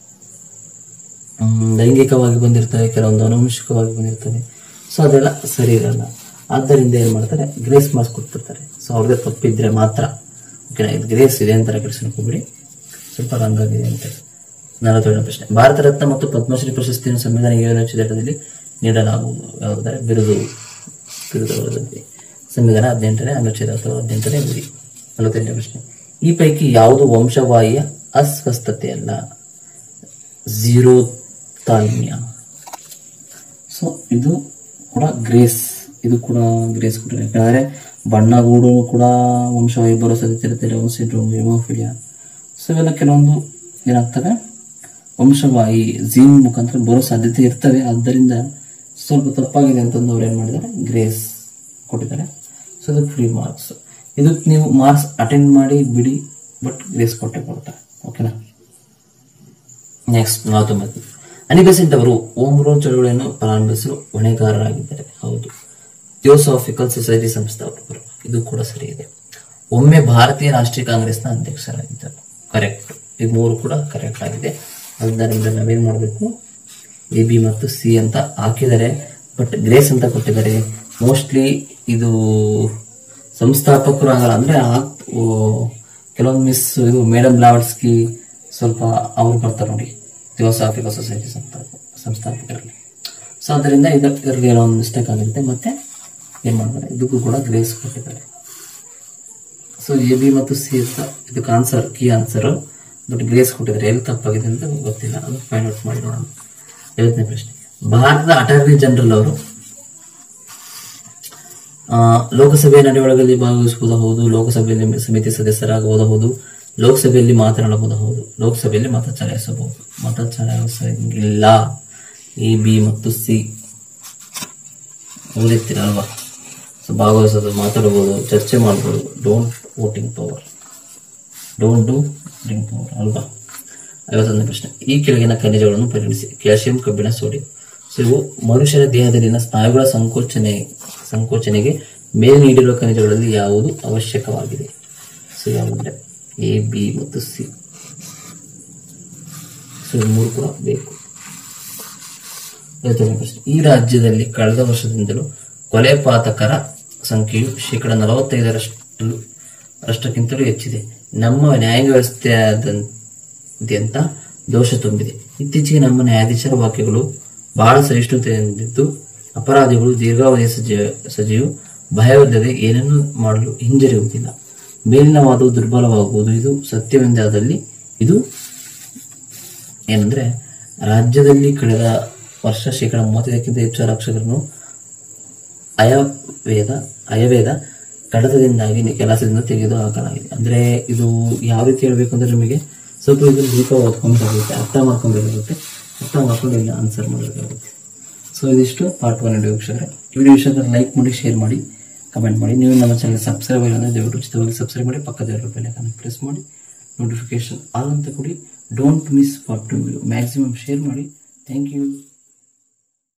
Speaker 1: ಮ್, ಲೈಂಗಿಕವಾಗಿ ಬಂದಿರ್ತವೆ ಕೆಲವೊಂದು ಅನುವಂಶಿಕವಾಗಿ ಬಂದಿರ್ತವೆ ಸೊ ಅದೆಲ್ಲ ಸರಿ ಇರಲ್ಲ ಆದ್ದರಿಂದ ಏನ್ ಮಾಡ್ತಾರೆ ಗ್ರೇಸ್ ಮಾರ್ಕ್ಸ್ ಕೊಡ್ತಿರ್ತಾರೆ ಸೊ ಅವ್ರಿಗೆ ತಪ್ಪಿದ್ರೆ ಮಾತ್ರ ಓಕೆ ಓಕೆನಾ ಇದು ಗ್ರೇಸ್ ಇದೆ ಅಂತ ಕೆಡಿಸ್ಕೊಂಡ್ಬಿಡಿ ಸ್ವಲ್ಪ ರಂಗಾಗಿದೆ ಅಂತ ನಲವತ್ತೇಳನೇ ಪ್ರಶ್ನೆ ಭಾರತ ರತ್ನ ಮತ್ತು ಪದ್ಮಶ್ರೀ ಪ್ರಶಸ್ತಿಯನ್ನು ಸಂವಿಧಾನ ಏಳನೇ ಚಿತ್ರದಲ್ಲಿ ನೀಡಲಾಗುವುದು ಯಾವುದಾದರೆ ಬಿರುದು ಬಿರುದುಗಳಲ್ಲಿ ಸಂವಿಧಾನ ಹದಿನೆಂಟನೇ ಅನುಚ್ಛೇದ ಅಥವಾ ಹದಿನೆಂಟನೇ ಗುರಿ ನಲವತ್ತೆಂಟನೇ ಪ್ರಶ್ನೆ ಈ ಪೈಕಿ ಯಾವುದು ವಂಶವಾಹಿಯ ಅಸ್ವಸ್ಥತೆಯಲ್ಲ ಝೀರೋ ತಾಲ್ಮಿಯ ಸೊ ಇದು ಕೂಡ ಗ್ರೇಸ್ ಇದು ಕೂಡ ಗ್ರೇಸ್ ಕೂಡ ಯಾಕಂದ್ರೆ ಬಣ್ಣಗೂಡು ಕೂಡ ವಂಶವಾಹಿ ಬರೋ ಸಾಧ್ಯತೆ ಇರುತ್ತೆ ಡೌನ್ ಸಿಂಡ್ರೋಮ್ ಹಿಮೋಫಿಲಿಯಾ ಸೊ ಇವೆಲ್ಲ ಕೆಲವೊಂದು ಏನಾಗ್ತವೆ ವಂಶವಾಹಿ ಜೀನ್ ಮುಖಾಂತರ ಬರೋ ಸಾಧ್ಯತೆ ಇರ್ತವೆ ಆದ್ದರಿಂದ ಸ್ವಲ್ಪ ತಪ್ಪಾಗಿದೆ ಅಂತಂದು ಅವ್ರು ಏನ್ ಮಾಡಿದ್ದಾರೆ ಗ್ರೇಸ್ ಕೊಟ್ಟಿದ್ದಾರೆ ಸೊ ಅದಕ್ಕೆ ಫ್ರೀ ಮಾರ್ಕ್ಸ್ ಇದಕ್ಕೆ ನೀವು ಮಾರ್ಕ್ಸ್ ಅಟೆಂಡ್ ಮಾಡಿ ಬಿಡಿ ಬಟ್ ಗ್ರೇಸ್ ಕೊಟ್ಟೆ ಕೊಡ್ತಾರೆ ಓಕೆನಾ ನೆಕ್ಸ್ಟ್ ನಲವತ್ತೊಂಬತ್ತು ಅನಿಬೆಸೆಂಟ್ ಅವರು ಓಮ್ ರೂಲ್ ಚಳವಳಿಯನ್ನು ಪ್ರಾರಂಭಿಸಲು ಹೊಣೆಗಾರರಾಗಿದ್ದಾರೆ ಹೌದು ಥಿಯೋಸಾಫಿಕಲ್ ಸೊಸೈಟಿ ಸಂಸ್ಥಾಪಕರು ಇದು ಕೂಡ ಸರಿ ಇದೆ ಒಮ್ಮೆ ಭಾರತೀಯ ರಾಷ್ಟ್ರೀಯ ಕಾಂಗ್ರೆಸ್ನ ಅಧ್ಯಕ್ಷರಾಗಿದ್ದರು ಕರೆಕ್ಟ್ ಈ ಮೂರು ಕೂಡ ಕರೆಕ್ಟ್ ಆಗಿದೆ ಆದ್ದರಿಂದ ನಾವೇನ್ ಮಾಡಬೇಕು ಎ ಬಿ ಮತ್ತು ಸಿ ಅಂತ ಹಾಕಿದ್ದಾರೆ ಬಟ್ ಗ್ರೇಸ್ ಅಂತ ಕೊಟ್ಟಿದ್ದಾರೆ ಮೋಸ್ಟ್ಲಿ ಇದು ಸಂಸ್ಥಾಪಕರು ಆಗಲ್ಲ ಅಂದ್ರೆ ಆ- ಓ, ಕೆಲವೊಂದು ಮಿಸ್ ಇದು ಮೇಡಮ್ ಲಾವಡ್ಸ್ಕಿ ಸ್ವಲ್ಪ ಅವ್ರು ಬರ್ತಾರೆ ನೋಡಿ ಥಿಯೋಸಾಫಿಕಲ್ ಸೊಸೈಟಿ ಸಂಸ್ಥಾಪಕ ಸಂಸ್ಥಾಪಕರಲ್ಲಿ ಸೊ ಅದರಿಂದ ಇದರಲ್ಲಿ ಏನೋ ಒಂದು ಮಿಸ್ಟೇಕ್ ಆಗಿರುತ್ತೆ ಮತ್ತೆ ಏನ್ ಮಾಡ್ತಾರೆ ಇದಕ್ಕೂ ಕೂಡ ಗ್ರೇಸ್ ಕೊಟ್ಟಿದ್ದಾರೆ ಸೊ ಎ ಬಿ ಮತ್ತು ಸಿ ಅಂತ ಇದಕ್ಕೆ answer key answer but grace ಕೊಟ್ಟಿದ್ದಾರೆ ಎಲ್ಲಿ ತಪ್ಪಾಗಿದೆ ಅಂತ ಗೊತ್ತಿಲ್ಲ ಅದು ಫೈಂಡ್ ಔಟ್ ಮಾಡಿ ನೋಡೋಣ ಐವತ್ತನೇ ಪ್ರಶ್ನೆ ಭಾರತದ ಅಟಾರ್ನಿ ಜನರಲ್ ಅವರು ಆ, ಲೋಕಸಭೆಯ ನಡೆಯೊಳಗಲ್ಲಿ ಭಾಗವಹಿಸುವುದು ಹೌದು ಲೋಕಸಭೆಯಲ್ಲಿ ಸಮಿತಿ ಸದಸ್ಯರಾಗುವುದು ಹೌದು ಲೋಕಸಭೆಯಲ್ಲಿ ಮಾತನಾಡಬಹುದು ಹೌದು ಲೋಕಸಭೆಯಲ್ಲಿ ಮತ ಚಲಾಯಿಸಬಹುದು ಮತ ಚಲಾಯಿಸಂಗಿಲ್ಲ ಎ ಬಿ ಮತ್ತು ಸಿ ಓದಿರ್ತೀರಲ್ವಾ ಸೊ ಭಾಗವಹಿಸೋದು ಮಾತಾಡಬಹುದು ಚರ್ಚೆ ಮಾಡಬಹುದು don't voting power don't do drink power ಅಲ್ವಾ ಐವತ್ತೊಂದನೇ ಪ್ರಶ್ನೆ ಈ ಕೆಳಗಿನ ಖನಿಜಗಳನ್ನು ಪರಿಗಣಿಸಿ ಕ್ಯಾಲ್ಸಿಯಂ ಕಬ್ಬಿಣ ಸೋಡಿಯಂ ಸೊ ಇವು ಮನುಷ್ಯನ ದೇಹದಲ್ಲಿನ ಸ್ನಾಯುಗಳ ಸಂಕೋಚನೆ ಸಂಕೋಚನೆಗೆ ಮೇಲೆ ನೀಡಿರುವ ಖನಿಜಗಳಲ್ಲಿ ಯಾವುದು ಅವಶ್ಯಕವಾಗಿದೆ ಸೊ ಯಾವುದಂದ್ರೆ ಎ ಬಿ ಮತ್ತು ಸಿ ಸೊ ಇವು ಮೂರು ಕೂಡ ಬೇಕು ಐವತ್ತೊಂದನೇ ಪ್ರಶ್ನೆ ಈ ರಾಜ್ಯದಲ್ಲಿ ಕಳೆದ ವರ್ಷದಿಂದಲೂ ಕೊಲೆ ಪಾತಕರ ಸಂಖ್ಯೆಯು ಶೇಕಡ ನಲವತ್ತೈದರಷ್ಟು ಅಷ್ಟಕ್ಕಿಂತಲೂ ಹೆಚ್ಚಿದೆ ನಮ್ಮ ನ್ಯಾಯಾಂಗ ವ್ಯವಸ್ಥೆಯಾದ್ಯಂತ ದೋಷ ತುಂಬಿದೆ ಇತ್ತೀಚೆಗೆ ನಮ್ಮ ನ್ಯಾಯಾಧೀಶರ ವಾಕ್ಯಗಳು ಬಹಳ ಸಹಿಷ್ಣುತೆಯಿಂದಿದ್ದು ಅಪರಾಧಿಗಳು ದೀರ್ಘಾವಧಿಯ ಸಜಿ ಸಜಿಯು ಭಯವಿಲ್ಲದೆ ಏನನ್ನೂ ಮಾಡಲು ಹಿಂಜರಿಯುವುದಿಲ್ಲ ಮೇಲಿನ ವಾದವು ದುರ್ಬಲವಾಗುವುದು ಇದು ಸತ್ಯವೆಂದಾದಲ್ಲಿ ಇದು ಏನಂದ್ರೆ ರಾಜ್ಯದಲ್ಲಿ ಕಳೆದ ವರ್ಷ ಶೇಕಡ ಮೂವತ್ತೈದಕ್ಕಿಂತ ಹೆಚ್ಚು ಆರಕ್ಷಕರನ್ನು ಅಯವೇದ ಅಯವೇದ ಕಡತದಿಂದಾಗಿ ಕೆಲಸದಿಂದ ತೆಗೆದು ಹಾಕಲಾಗಿದೆ ಅಂದ್ರೆ ಇದು ಯಾವ ರೀತಿ ಹೇಳ್ಬೇಕು ಅಂದ್ರೆ ನಿಮಗೆ ಸ್ವಲ್ಪ ಇದು ದೀಪ ಓದ್ಕೊಬೇಕಾಗುತ್ತೆ ಅರ್ಥ ಮಾಡ್ಕೊಬೇಕಾಗುತ್ತೆ ಅರ್ಥ ಮಾಡ್ಕೊಂಡು ಇಲ್ಲ ಆನ್ಸರ್ ಮಾಡಬೇಕಾಗುತ್ತೆ ಸೊ ಇದಿಷ್ಟು ಪಾರ್ಟ್ ಒನ್ ವಿಡಿಯೋ ವೀಕ್ಷಕರೇ ಈ ವಿಡಿಯೋ ಇಷ್ಟ ಲೈಕ್ ಮಾಡಿ ಶೇರ್ ಮಾಡಿ ಕಮೆಂಟ್ ಮಾಡಿ ನೀವು ನಮ್ಮ ಚಾನಲ್ ಸಬ್ಸ್ಕ್ರೈಬ್ ಆಗಿಲ್ಲ ಅಂದ್ರೆ ದಯವಿಟ್ಟು ಉಚಿತವಾಗಿ ಸಬ್ಸ್ಕ್ರೈಬ್ ಮಾಡಿ ಪಕ್ಕದ ಬೆಲ್ಲೈಕನ್ನು ಪ್ರೆಸ್ ಮಾಡಿ ನೋಟಿಫಿಕೇಶನ್ ಆಲ್ ಅಂತ ಕೊಡಿ don't miss part two video maximum share ಮಾಡಿ ಥ್ಯಾಂಕ್ ಯು